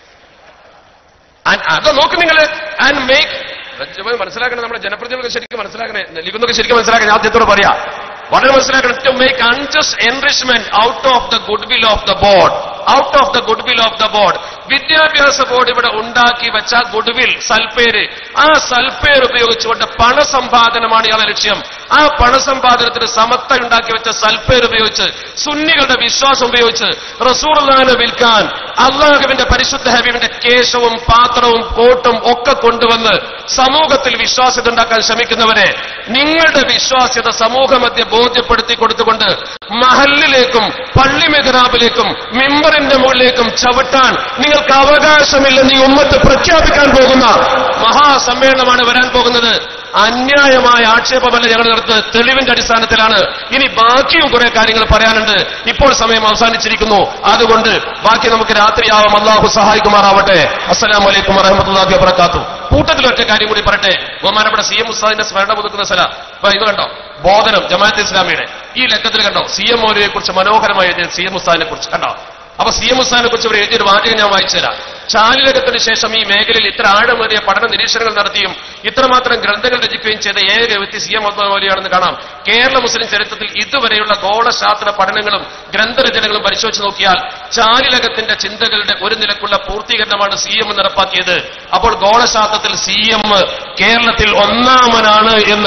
Speaker 1: അത് നോക്ക് നിങ്ങൾ ആൻഡ് മേക്ക് മനസ്സിലാക്കണം നമ്മുടെ ജനപ്രതിനിധികൾ ശരിക്കും മനസ്സിലാക്കണേ ലിഖുന്നൊക്കെ ശരിക്കും മനസ്സിലാക്കണം ഞാൻ ആദ്യത്തോട് പറയാ വളരെ മനസ്സിലാക്കണം to make unjust enrichment out of the good will of the board out of the good will of the board വിദ്യാഭ്യാസ ബോർഡ് ഇവിടെ ഉണ്ടാക്കി വെച്ച ഗുഡ് വിൽ സൽപ്പേര് ആ സൽപ്പേര് ഉപയോഗിച്ചുകൊണ്ട് പണസമ്പാദനമാണ് ഇയാളുടെ ലക്ഷ്യം ആ പണസമ്പാദനത്തിന് സമത്ത ഉണ്ടാക്കി വെച്ച സൽപ്പേര് ഉപയോഗിച്ച് സുന്നികളുടെ വിശ്വാസം ഉപയോഗിച്ച് റസൂർദാനെ വിൽക്കാൻ അള്ളാഹുവിന്റെ പരിശുദ്ധ ഹബീബിന്റെ കേശവും പാത്രവും കോട്ടും ഒക്കെ കൊണ്ടുവന്ന് സമൂഹത്തിൽ വിശ്വാസ്യത ഉണ്ടാക്കാൻ ശ്രമിക്കുന്നവരെ നിങ്ങളുടെ വിശ്വാസ്യത സമൂഹമധ്യ ബോധ്യപ്പെടുത്തി കൊടുത്തുകൊണ്ട് മഹലിലേക്കും പള്ളി മെഹ്റാബിലേക്കും മിമ്പറിന്റെ മുകളിലേക്കും ചവിട്ടാൻ നിങ്ങൾക്ക് അവകാശമില്ലെന്ന് ഈ ഉമ്മത്ത് പ്രഖ്യാപിക്കാൻ പോകുന്ന മഹാസമ്മേളനമാണ് വരാൻ പോകുന്നത് അന്യായമായ ആക്ഷേപമല്ല ഞങ്ങൾ നടത്തുന്നത് തെളിവിന്റെ അടിസ്ഥാനത്തിലാണ് ഇനി ബാക്കിയും കുറെ കാര്യങ്ങൾ പറയാനുണ്ട് ഇപ്പോൾ സമയം അവസാനിച്ചിരിക്കുന്നു അതുകൊണ്ട് ബാക്കി നമുക്ക് രാത്രിയാവാം അള്ളാഹു സഹായിക്കുമാറാവട്ടെ അസ്സലാം വലൈക്കും വറഹമത്തല്ലാഹി വബറകാത്തു കൂട്ടത്തിൽ ഒറ്റ കാര്യം കൂടി പറയട്ടെ ബഹുമാനപ്പെട്ട സി എം ഉസ്താദിന്റെ സ്മരണ പുതുക്കുന്ന സ്ഥല ഇപ്പൊ ഇത് കണ്ടോ ബോധനം ജമാഅത്ത് ഇസ്ലാമിയുടെ ഈ ലക്കത്തിൽ കണ്ടോ സി എം മൗലവിയെ കുറിച്ച് മനോഹരമായി എഴുതിയ സി എം ഉസ്താദിനെ കുറിച്ച് കണ്ടോ അപ്പൊ സി എം ഉസ്താദിനെ കുറിച്ച് ഇവിടെ എഴുതിയൊരു വാചകം ഞാൻ വായിച്ചുതരാം ചാലിലകത്തിന് ശേഷം ഈ മേഖലയിൽ ഇത്ര ആഴമേറിയ പഠന നിരീക്ഷണങ്ങൾ നടത്തിയും ഇത്രമാത്രം ഗ്രന്ഥങ്ങൾ രചിക്കുകയും ചെയ്ത ഏക വ്യക്തി സി എം മൗലിയാണെന്ന് കാണാം കേരള മുസ്ലിം ചരിത്രത്തിൽ ഇതുവരെയുള്ള ഗോളശാസ്ത്ര പഠനങ്ങളും ഗ്രന്ഥരചനകളും പരിശോധിച്ച് നോക്കിയാൽ ചാലിലകത്തിന്റെ ചിന്തകളുടെ ഒരു നിലക്കുള്ള പൂർത്തീകരണമാണ് സി എം നടപ്പാക്കിയത് അപ്പോൾ ഗോളശാസ്ത്രത്തിൽ സി എം കേരളത്തിൽ ഒന്നാമനാണ് എന്ന്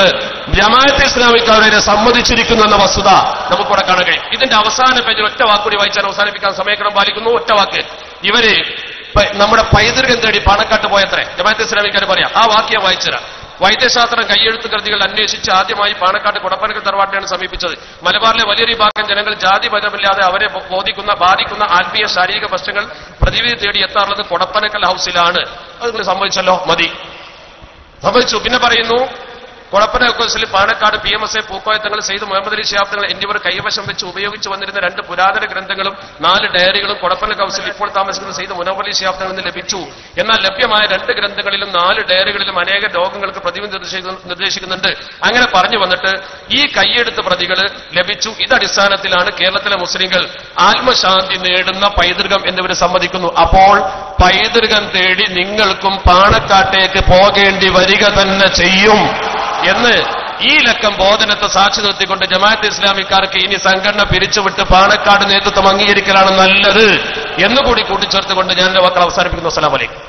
Speaker 1: ജമാഅത്ത് ഇസ്ലാമിക്കാരെ സമ്മതിച്ചിരിക്കുന്നു എന്ന വസ്തുത നമുക്കിവിടെ കാണാൻ കഴിയും ഇതിന്റെ അവസാന പേജിൽ ഒറ്റ വാക്കുകൂടി വായിച്ചാൽ അവസാനിപ്പിക്കാൻ സമയക്രമം പാലിക്കുന്നു ഒറ്റ വാക്ക് ഇവര് പ- നമ്മുടെ പൈതൃകം തേടി പാണക്കാട്ട് പോയത്രേ ജമാഅത്ത് ഇസ്ലാമിക്കാർ പറയാം ആ വാക്യം വായിച്ചുതരാം വൈദ്യശാസ്ത്രം കയ്യെഴുത്ത് കൃതികൾ അന്വേഷിച്ച് ആദ്യമായി പാണക്കാട്ട് കുടപ്പനക്കൽ തറവാട്ടിനെയാണ് സമീപിച്ചത് മലബാറിലെ വലിയൊരു വിഭാഗം ജനങ്ങൾ ജാതി ഭേദമില്ലാതെ അവരെ ബോ- ബോധിക്കുന്ന ബാധിക്കുന്ന ആത്മീയ ശാരീരിക പ്രശ്നങ്ങൾ പ്രതിവിധി തേടി എത്താറുള്ളത് കൊടപ്പനക്കൽ ഹൗസിലാണ് അത് നിങ്ങൾ സമ്മതിച്ചല്ലോ മതി സമ്മതിച്ചു പിന്നെ പറയുന്നു കുഴപ്പന ഹൗസിൽ Panakkad P M S A Pookoya Thangal Sayyid Muhammad Ali Shihab Thangal എന്നിവർ കൈവശം വെച്ച് ഉപയോഗിച്ചു വന്നിരുന്ന രണ്ട് പുരാതന ഗ്രന്ഥങ്ങളും നാല് ഡയറികളും കുഴപ്പന ഹൗസിൽ ഇപ്പോൾ താമസിക്കുന്ന സെയ്ത് മുഹമ്മദ് അലി ശിഹാബ്ദങ്ങളിൽ നിന്ന് ലഭിച്ചു എന്നാൽ ലഭ്യമായ രണ്ട് ഗ്രന്ഥങ്ങളിലും നാല് ഡയറികളിലും അനേക രോഗങ്ങൾക്ക് പ്രതിവിധി നിർദ്ദേശിക്കുന്നു- നിർദ്ദേശിക്കുന്നുണ്ട് അങ്ങനെ പറഞ്ഞു വന്നിട്ട് ഈ കൈയെടുത്ത പ്രതികൾ ലഭിച്ചു ഇതടിസ്ഥാനത്തിലാണ് കേരളത്തിലെ മുസ്ലിങ്ങൾ ആത്മശാന്തി നേടുന്ന പൈതൃകം എന്നിവർ സമ്മതിക്കുന്നു അപ്പോൾ പൈതൃകം തേടി നിങ്ങൾക്കും പാണക്കാട്ടേക്ക് പോകേണ്ടി വരിക തന്നെ ചെയ്യും എന്ന് ഈ ലക്കം ബോധനത്തെ സാക്ഷി നിർത്തിക്കൊണ്ട് ജമാഅത്ത് ഇസ്ലാമിക്കാർക്ക് ഇനി സംഘടന പിരിച്ചുവിട്ട് പാണക്കാട് നേതൃത്വം അംഗീകരിക്കലാണ് നല്ലത് എന്നുകൂടി കൂട്ടിച്ചേർത്തുകൊണ്ട് ഞാൻ എന്റെ വാക്കുകൾ അവസാനിപ്പിക്കുന്നു അസ്സലാമലൈക്കും